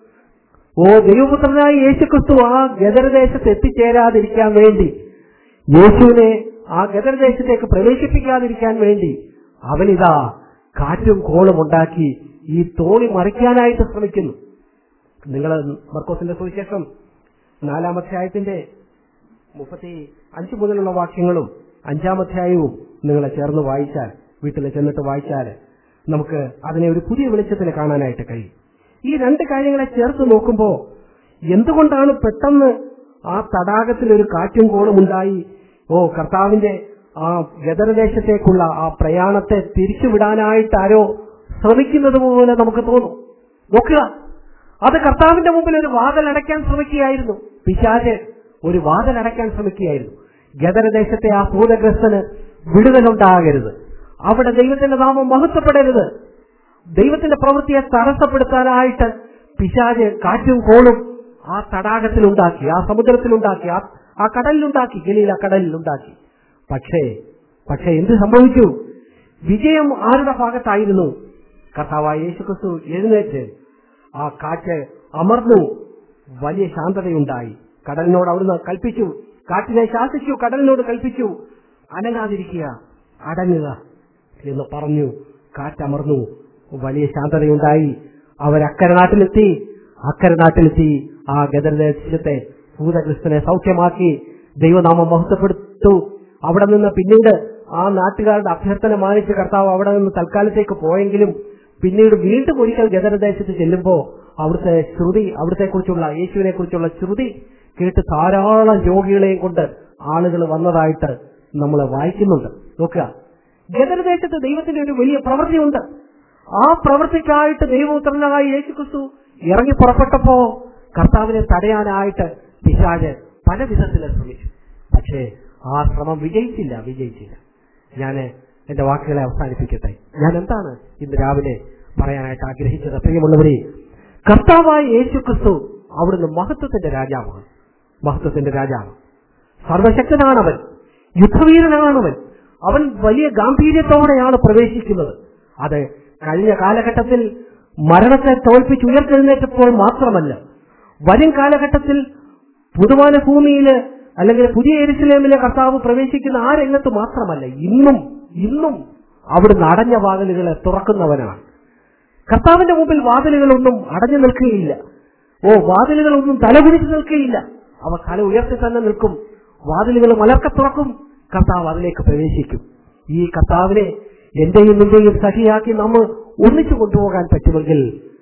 ഓ ദൈവപുത്രനായ യേശുക്രിസ്തു ആ ഗദർദേശത്ത് എത്തിച്ചേരാതിരിക്കാൻ വേണ്ടി യേശുവിനെ ആ ഗദർദേശത്തേക്ക് പ്രവേശിപ്പിക്കാതിരിക്കാൻ വേണ്ടി അവനിതാ കാറ്റും കോളും ഉണ്ടാക്കി ഈ തോണി മറിക്കാനായിട്ട് ശ്രമിക്കുന്നു നിങ്ങൾ മർക്കോസിന്റെ സുവിശേഷം നാലാമധ്യായത്തിന്റെ മുപ്പത്തി അഞ്ച് മുതലുള്ള വാക്യങ്ങളും അഞ്ചാമധ്യായവും നിങ്ങളെ ചേർന്ന് വായിച്ചാൽ വീട്ടിൽ ചെന്നിട്ട് വായിച്ചാൽ നമുക്ക് അതിനെ ഒരു പുതിയ വെളിച്ചത്തിൽ കാണാനായിട്ട് കഴിയും ഈ രണ്ട് കാര്യങ്ങളെ ചേർത്ത് നോക്കുമ്പോൾ എന്തുകൊണ്ടാണ് പെട്ടെന്ന് ആ തടാകത്തിൽ ഒരു കാറ്റും കോളും ഉണ്ടായി ഓ കർത്താവിന്റെ ആ ഗദരദേശത്തേക്കുള്ള ആ പ്രയാണത്തെ തിരിച്ചുവിടാനായിട്ട് ആരോ ശ്രമിക്കുന്നത് പോലെ നമുക്ക് തോന്നും നോക്കുക അത് കർത്താവിന്റെ മുമ്പിൽ ഒരു വാതിൽ അടയ്ക്കാൻ ശ്രമിക്കുകയായിരുന്നു പിശാച് ഒരു വാതിൽ അടയ്ക്കാൻ ശ്രമിക്കുകയായിരുന്നു ഗദരദേശത്തെ ആ ഭൂതഗ്രസ്തന് വിടുതലുണ്ടാകരുത് അവിടെ ദൈവത്തിന്റെ നാമം മഹത്വപ്പെടരുത് ദൈവത്തിന്റെ പ്രവൃത്തിയെ തടസ്സപ്പെടുത്താനായിട്ട് പിശാജ് കാറ്റും കോളും ആ തടാകത്തിലുണ്ടാക്കി ആ സമുദ്രത്തിലുണ്ടാക്കി ആ ആ കടലിലുണ്ടാക്കി ഗലീല കടലിലുണ്ടാക്കി പക്ഷേ പക്ഷേ എന്ത് സംഭവിച്ചു വിജയം ആരുടെ ഭാഗത്തായിരുന്നു കർത്താവായ യേശുക്രിസ്തു എഴുന്നേറ്റ് ആ കാറ്റ് അമർന്നു വലിയ ശാന്തതയുണ്ടായി കടലിനോട് അവിടുന്ന് കൽപ്പിച്ചു കാറ്റിനെ ശാസിച്ചു കടലിനോട് കൽപ്പിച്ചു അനങ്ങാതിരിക്കുക അടങ്ങുക എന്ന് പറഞ്ഞു കാറ്റമർന്നു വലിയ ശാന്തതയുണ്ടായി അവരക്കരെ നാട്ടിലെത്തി അക്കരെ നാട്ടിലെത്തി ആ ഗദർദേശത്തെ ഭൂതക്രിസ്തനെ സൗഖ്യമാക്കി ദൈവനാമം മഹത്വപ്പെടുത്തു അവിടെ നിന്ന് പിന്നീട് ആ നാട്ടുകാരുടെ അഭ്യർത്ഥന മാനിച്ച് കർത്താവ് അവിടെ നിന്ന് തൽക്കാലത്തേക്ക് പോയെങ്കിലും പിന്നീട് വീണ്ടും ഒരിക്കൽ ഗദരദേശത്ത് ചെല്ലുമ്പോൾ അവിടുത്തെ ശ്രുതി അവിടുത്തെ കുറിച്ചുള്ള യേശുവിനെ കുറിച്ചുള്ള ശ്രുതി കേട്ട് ധാരാളം രോഗികളെയും കൊണ്ട് ആളുകൾ വന്നതായിട്ട് നമ്മൾ വായിക്കുന്നുണ്ട് നോക്കുക ഗദരദേശത്ത് ദൈവത്തിന്റെ ഒരു വലിയ പ്രവൃത്തിയുണ്ട് ആ പ്രവൃത്തിക്കായിട്ട് ദൈവപുത്രനായ യേശുക്രിസ്തു ഇറങ്ങി പുറപ്പെട്ടപ്പോ കർത്താവിനെ തടയാനായിട്ട് പിശാജ് പല വിധത്തിൽ ശ്രമിച്ചു പക്ഷേ ആ ശ്രമം വിജയിച്ചില്ല വിജയിച്ചില്ല ഞാൻ എന്റെ വാക്കുകളെ അവസാനിപ്പിക്കട്ടെ ഞാൻ എന്താണ് ഇന്ന് രാവിലെ പറയാനായിട്ട് ആഗ്രഹിച്ചത് പ്രിയമുള്ളവരെ കർത്താവായ യേശുക്രിസ്തു അവിടുന്ന് മഹത്വത്തിന്റെ രാജാവാണ് മഹത്വത്തിന്റെ രാജാവ് സർവശക്തനാണവൻ യുദ്ധവീരനാണവൻ അവൻ വലിയ ഗാംഭീര്യത്തോടെയാണ് പ്രവേശിക്കുന്നത് അത് കഴിഞ്ഞ കാലഘട്ടത്തിൽ മരണത്തെ തോൽപ്പിച്ച് ഉയർത്തെഴുന്നേറ്റപ്പോൾ മാത്രമല്ല വരും കാലഘട്ടത്തിൽ പുതുവാന ഭൂമിയില് അല്ലെങ്കിൽ പുതിയ എരുസലേമിലെ കർത്താവ് പ്രവേശിക്കുന്ന ആ രംഗത്ത് മാത്രമല്ല ഇന്നും ഇന്നും അവിടുന്ന് അടഞ്ഞ വാതിലുകളെ തുറക്കുന്നവനാണ് കർത്താവിന്റെ മുമ്പിൽ വാതിലുകളൊന്നും അടഞ്ഞു നിൽക്കുകയില്ല ഓ വാതിലുകളൊന്നും തലകുനിച്ച് നിൽക്കുകയില്ല അവ തല ഉയർത്തി തന്നെ നിൽക്കും വാതിലുകൾ മലർക്ക തുറക്കും കർത്താവ് അതിലേക്ക് പ്രവേശിക്കും ഈ കർത്താവിനെ എന്റെയും നിന്റെയും സഖിയാക്കി നമ്മൾ ഒന്നിച്ചു കൊണ്ടുപോകാൻ പറ്റുമെങ്കിൽ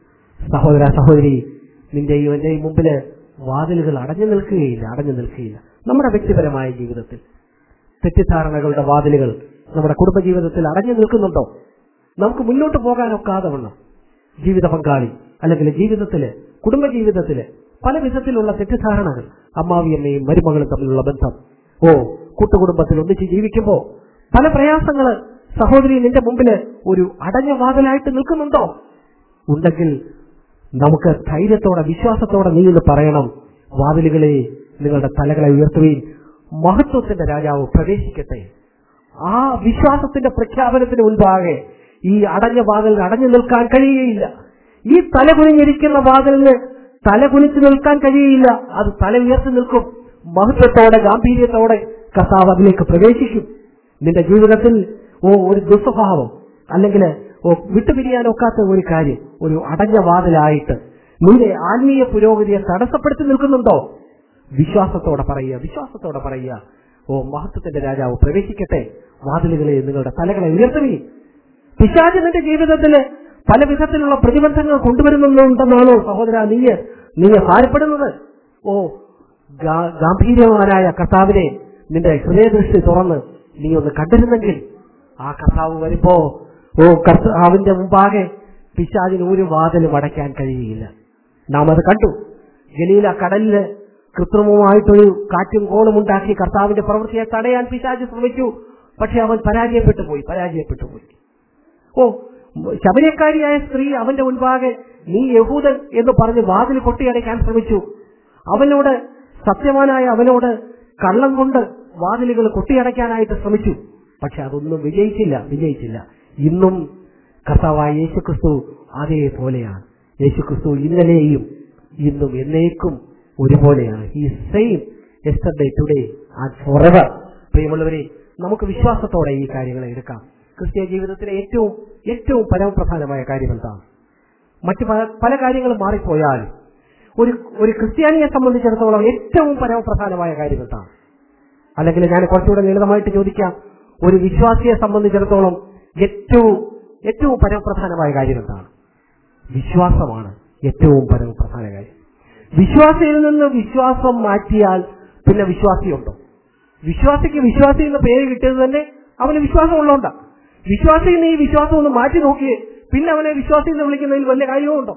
സഹോദര സഹോദരി നിന്റെയും എന്റെയും മുമ്പില് വാതിലുകൾ അടഞ്ഞു നിൽക്കുകയില്ല അടഞ്ഞു നിൽക്കുകയില്ല നമ്മുടെ വ്യക്തിപരമായ ജീവിതത്തിൽ തെറ്റിദ്ധാരണകളുടെ വാതിലുകൾ നമ്മുടെ കുടുംബജീവിതത്തിൽ അടഞ്ഞു നിൽക്കുന്നുണ്ടോ നമുക്ക് മുന്നോട്ട് പോകാനൊക്കാതെ വണ്ണം ജീവിത പങ്കാളി അല്ലെങ്കിൽ ജീവിതത്തില് കുടുംബജീവിതത്തില് പല വിധത്തിലുള്ള തെറ്റിദ്ധാരണകൾ അമ്മാവിയമ്മയും മരുമകളും തമ്മിലുള്ള ബന്ധം ഓ കൂട്ടുകുടുംബത്തിൽ ഒന്നിച്ച് ജീവിക്കുമ്പോ പല പ്രയാസങ്ങള് സഹോദരി നിന്റെ മുമ്പില് ഒരു അടഞ്ഞ വാതിലായിട്ട് നിൽക്കുന്നുണ്ടോ ഉണ്ടെങ്കിൽ നമുക്ക് ധൈര്യത്തോടെ വിശ്വാസത്തോടെ നീ എന്ന് പറയണം വാതിലുകളെ നിങ്ങളുടെ തലകളെ ഉയർത്തുകയും മഹത്വത്തിന്റെ രാജാവ് പ്രവേശിക്കട്ടെ ആ വിശ്വാസത്തിന്റെ പ്രഖ്യാപനത്തിന് മുൻപാകെ ഈ അടഞ്ഞ വാതിലിന് അടഞ്ഞു നിൽക്കാൻ കഴിയുകയില്ല ഈ തല കുനിഞ്ഞിരിക്കുന്ന വാതിലിന് തല കുനിച്ചു നിൽക്കാൻ കഴിയുകയില്ല അത് തല ഉയർത്തി നിൽക്കും മഹത്വത്തോടെ ഗാംഭീര്യത്തോടെ കർത്താവ് അതിലേക്ക് പ്രവേശിക്കും നിന്റെ ജീവിതത്തിൽ ഓ ഒരു ദുസ്വഭാവം അല്ലെങ്കിൽ ഓ വിട്ടുപിരിയാനൊക്കാത്ത ഒരു കാര്യം ഒരു അടഞ്ഞ വാതിലായിട്ട് നിന്റെ ആത്മീയ പുരോഗതിയെ തടസ്സപ്പെടുത്തി നിൽക്കുന്നുണ്ടോ വിശ്വാസത്തോടെ പറയുക വിശ്വാസത്തോടെ പറയുക ഓ മഹത്വത്തിന്റെ രാജാവ് പ്രവേശിക്കട്ടെ വാതിലുകളെ നിങ്ങളുടെ തലകളെ ഉയർത്തുകയും പിശാച് നിന്റെ ജീവിതത്തിൽ പല വിധത്തിലുള്ള പ്രതിബന്ധങ്ങൾ കൊണ്ടുവരുന്നുണ്ടെന്നാണോ സഹോദര നീ നീ ഭാരപ്പെടുന്നത് ഓ ഗാ- ഗാംഭീര്യവാനായ കർത്താവിനെ നിന്റെ ഹൃദയദൃഷ്ടി തുറന്ന് നീ ഒന്ന് കണ്ടിരുന്നെങ്കിൽ ആ കർത്താവ് വരുമ്പോ ഓ കർത്താവിന്റെ മുമ്പാകെ പിശാചിന് ഒരു വാതിലും അടയ്ക്കാൻ കഴിയുകയില്ല നാം അത് കണ്ടു ഗലീല കടലില് കൃത്രിമമായിട്ടൊരു കാറ്റും കോളും ഉണ്ടാക്കി കർത്താവിന്റെ പ്രവൃത്തിയെ തടയാൻ പിശാച് ശ്രമിച്ചു പക്ഷെ അവൻ പരാജയപ്പെട്ടു പോയി പരാജയപ്പെട്ടു പോയി ഓ ശബരിയക്കാരിയായ സ്ത്രീ അവന്റെ മുൻപാകെ നീ യഹൂദൻ എന്ന് പറഞ്ഞ് വാതിൽ കൊട്ടിയടയ്ക്കാൻ ശ്രമിച്ചു അവനോട് സത്യവാനായ അവനോട് കള്ളം കൊണ്ട് വാതിലുകൾ കൊട്ടിയടയ്ക്കാനായിട്ട് ശ്രമിച്ചു പക്ഷെ അതൊന്നും വിജയിച്ചില്ല വിജയിച്ചില്ല ഇന്നും കർത്താവായ യേശുക്രിസ്തു അതേപോലെയാണ് യേശുക്രിസ്തു ഇന്നലെയും ഇന്നും എന്നേക്കും ഒരുപോലെയാണ് ഈ same yesterday today and forever പ്രിയമുള്ളവരെ നമുക്ക് വിശ്വാസത്തോടെ ഈ കാര്യങ്ങളെ എടുക്കാം ക്രിസ്ത്യ ജീവിതത്തിലെ ഏറ്റവും ഏറ്റവും പരമപ്രധാനമായ കാര്യം എന്താണ് മറ്റു പല പല കാര്യങ്ങളും മാറിപ്പോയാൽ ഒരു ഒരു ക്രിസ്ത്യാനിയെ സംബന്ധിച്ചിടത്തോളം ഏറ്റവും പരമപ്രധാനമായ കാര്യം എന്താണ് അല്ലെങ്കിൽ ഞാൻ കുറച്ചുകൂടെ ലളിതമായിട്ട് ചോദിക്കാം ഒരു വിശ്വാസിയെ സംബന്ധിച്ചിടത്തോളം ഏറ്റവും ഏറ്റവും പരമപ്രധാനമായ കാര്യം എന്താണ് വിശ്വാസമാണ് ഏറ്റവും പരമപ്രധാന കാര്യം വിശ്വാസിയിൽ നിന്ന് വിശ്വാസം മാറ്റിയാൽ പിന്നെ വിശ്വാസിയുണ്ടോ വിശ്വാസിക്ക് വിശ്വാസി എന്ന പേര് കിട്ടിയത് തന്നെ അവന് വിശ്വാസമുള്ളതുകൊണ്ടാണ് വിശ്വാസിയിൽ നിന്ന് ഈ വിശ്വാസം ഒന്ന് മാറ്റി നോക്കിയേ പിന്നെ അവനെ വിശ്വാസി എന്ന് വിളിക്കുന്നതിൽ വലിയ കാര്യവും ഉണ്ടോ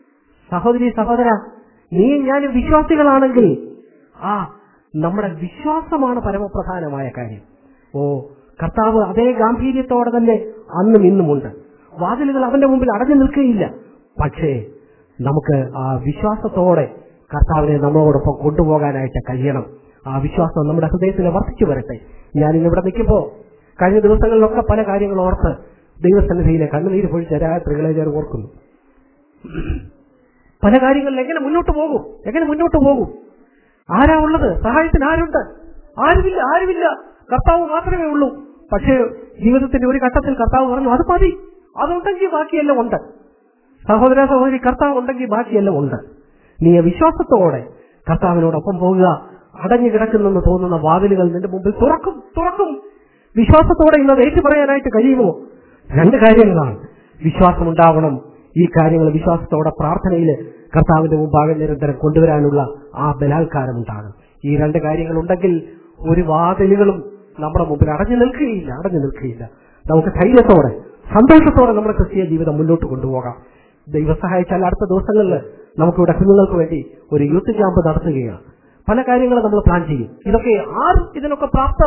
സഹോദരി സഹോദര നീ ഞാൻ വിശ്വാസികളാണെങ്കിൽ ആ നമ്മുടെ വിശ്വാസമാണ് പരമപ്രധാനമായ കാര്യം ഓ കർത്താവ് അതേ ഗാംഭീര്യത്തോടെ തന്നെ അന്നും ഇന്നുമുണ്ട് വാതിലുകൾ അവന്റെ മുമ്പിൽ അടഞ്ഞു നിൽക്കുകയില്ല പക്ഷേ നമുക്ക് ആ വിശ്വാസത്തോടെ കർത്താവിനെ നമ്മളോടൊപ്പം കൊണ്ടുപോകാനായിട്ട് കഴിയണം ആ വിശ്വാസം നമ്മുടെ ഹൃദയത്തിൽ വർദ്ധിച്ചു വരട്ടെ ഞാൻ ഇന്നിവിടെ നിൽക്കുമ്പോൾ കഴിഞ്ഞ ദിവസങ്ങളിലൊക്കെ പല കാര്യങ്ങൾ ഓർത്ത് ദൈവസന്നിധിയിലെ കണ്ണുനീര് പൊഴിച്ച രാത്രികളെ ഞാൻ ഓർക്കുന്നു പല കാര്യങ്ങളിൽ എങ്ങനെ മുന്നോട്ട് പോകും എങ്ങനെ മുന്നോട്ട് പോകും ആരാ ഉള്ളത് സഹായത്തിന് ആരുണ്ട് ആരുമില്ല ആരുമില്ല കർത്താവ് മാത്രമേ ഉള്ളൂ പക്ഷേ ജീവിതത്തിന്റെ ഒരു ഘട്ടത്തിൽ കർത്താവ് പറഞ്ഞു അത് മതി അതുണ്ടെങ്കിൽ ബാക്കിയെല്ലാം ഉണ്ട് സഹോദര സഹോദരി കർത്താവ് ഉണ്ടെങ്കിൽ ബാക്കിയെല്ലാം ഉണ്ട് നീ വിശ്വാസത്തോടെ കർത്താവിനോടൊപ്പം പോകുക അടഞ്ഞു കിടക്കുന്നെന്ന് തോന്നുന്ന വാതിലുകൾ നിന്റെ മുമ്പിൽ തുറക്കും തുറക്കും വിശ്വാസത്തോടെ ഇന്നത് ഏറ്റു പറയാനായിട്ട് കഴിയുമോ രണ്ട് കാര്യങ്ങളാണ് വിശ്വാസമുണ്ടാവണം ഈ കാര്യങ്ങൾ വിശ്വാസത്തോടെ പ്രാർത്ഥനയിൽ കർത്താവിന്റെ മുമ്പാകെ നിരന്തരം കൊണ്ടുവരാനുള്ള ആ ബലാത്കാരം ഉണ്ടാകും ഈ രണ്ട് കാര്യങ്ങൾ ഉണ്ടെങ്കിൽ ഒരു വാതിലുകളും നമ്മുടെ മുമ്പിൽ അടഞ്ഞു നിൽക്കുകയില്ല അടഞ്ഞു നിൽക്കുകയില്ല നമുക്ക് ധൈര്യത്തോടെ സന്തോഷത്തോടെ നമ്മുടെ ക്രിസ്തീയ ജീവിതം മുന്നോട്ട് കൊണ്ടുപോകാം ദൈവം സഹായിച്ചാൽ അടുത്ത ദിവസങ്ങളിൽ നമുക്കിവിടെ കുഞ്ഞുങ്ങൾക്ക് വേണ്ടി ഒരു യൂത്ത് ക്യാമ്പ് നടത്തുകയാണ് പല കാര്യങ്ങളും നമ്മൾ പ്ലാൻ ചെയ്യും ഇതൊക്കെ ആരും ഇതിനൊക്കെ പ്രാപ്തർ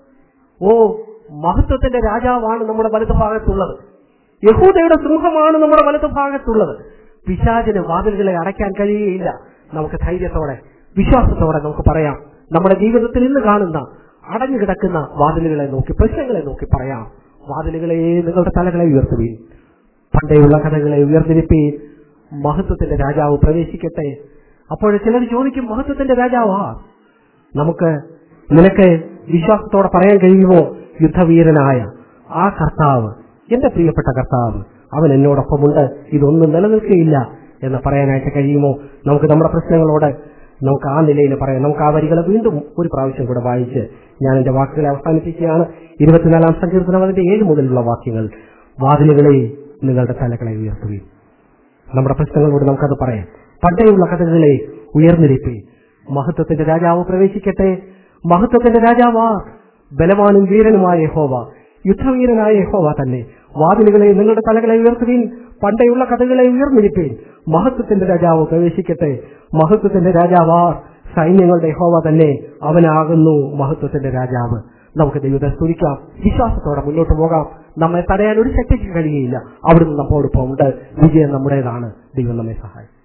ഓ മഹത്വത്തിന്റെ രാജാവാണ് നമ്മുടെ വലതുഭാഗത്തുള്ളത് യഹൂദയുടെ സിംഹമാണ് നമ്മുടെ വലതുഭാഗത്തുള്ളത് പിശാചിന് വാതിലുകളെ അടയ്ക്കാൻ കഴിയുകയില്ല നമുക്ക് ധൈര്യത്തോടെ വിശ്വാസത്തോടെ നമുക്ക് പറയാം നമ്മുടെ ജീവിതത്തിൽ ഇന്ന് കാണുന്ന അടഞ്ഞു കിടക്കുന്ന വാതിലുകളെ നോക്കി പ്രശ്നങ്ങളെ നോക്കി പറയാം വാതിലുകളെ നിങ്ങളുടെ തലകളെ ഉയർത്തുകയും പണ്ടേയുള്ള കഥകളെ ഉയർന്നിരിപ്പീൻ മഹത്വത്തിന്റെ രാജാവ് പ്രവേശിക്കട്ടെ അപ്പോൾ ചിലർ ചോദിക്കും മഹത്വത്തിന്റെ രാജാവാ നമുക്ക് നിനക്ക് വിശ്വാസത്തോടെ പറയാൻ കഴിയുമോ യുദ്ധവീരനായ ആ കർത്താവ് എന്റെ പ്രിയപ്പെട്ട കർത്താവ് അവൻ എന്നോടൊപ്പമുണ്ട് ഇതൊന്നും നിലനിൽക്കുകയില്ല എന്ന് പറയാനായിട്ട് കഴിയുമോ നമുക്ക് നമ്മുടെ പ്രശ്നങ്ങളോട് നമുക്ക് ആ നിലയിൽ പറയാം നമുക്ക് ആ വരികളെ വീണ്ടും ഒരു പ്രാവശ്യം കൂടെ വായിച്ച് ഞാൻ എന്റെ വാക്കുകളെ അവസാനിപ്പിക്കുകയാണ് ഇരുപത്തിനാലാം സങ്കീർത്തനം അതിന്റെ ഏഴ് മുതലുള്ള വാക്യങ്ങൾ വാതിലുകളെ നിങ്ങളുടെ തലകളെ ഉയർത്തുകയും നമ്മുടെ പ്രശ്നങ്ങളോട് നമുക്കത് പറയാം പണ്ടേയുള്ള കഥകളെ ഉയർന്നിരിപ്പേ മഹത്വത്തിന്റെ രാജാവ് പ്രവേശിക്കട്ടെ മഹത്വത്തിന്റെ രാജാവാ ബലവാനും വീരനുമായ യഹോവ യുദ്ധവീരനായ യഹോവ തന്നെ വാതിലുകളെ നിങ്ങളുടെ തലകളെ ഉയർത്തുകയും പണ്ടേയുള്ള കഥകളെ ഉയർന്നിരിപ്പേൻ മഹത്വത്തിന്റെ രാജാവ് പ്രവേശിക്കട്ടെ മഹത്വത്തിന്റെ രാജാവാ സൈന്യങ്ങളുടെ യഹോവ തന്നെ അവനാകുന്നു മഹത്വത്തിന്റെ രാജാവ് നമുക്ക് ദൈവത്തെ സ്തുതിക്കാം വിശ്വാസത്തോടെ മുന്നോട്ട് പോകാം നമ്മെ തടയാൻ ഒരു ശക്തിക്ക് കഴിയുകയില്ല അവിടുന്ന് നമ്മോടൊപ്പം ഉണ്ട് വിജയം നമ്മുടേതാണ് ദൈവം നമ്മെ സഹായിക്കും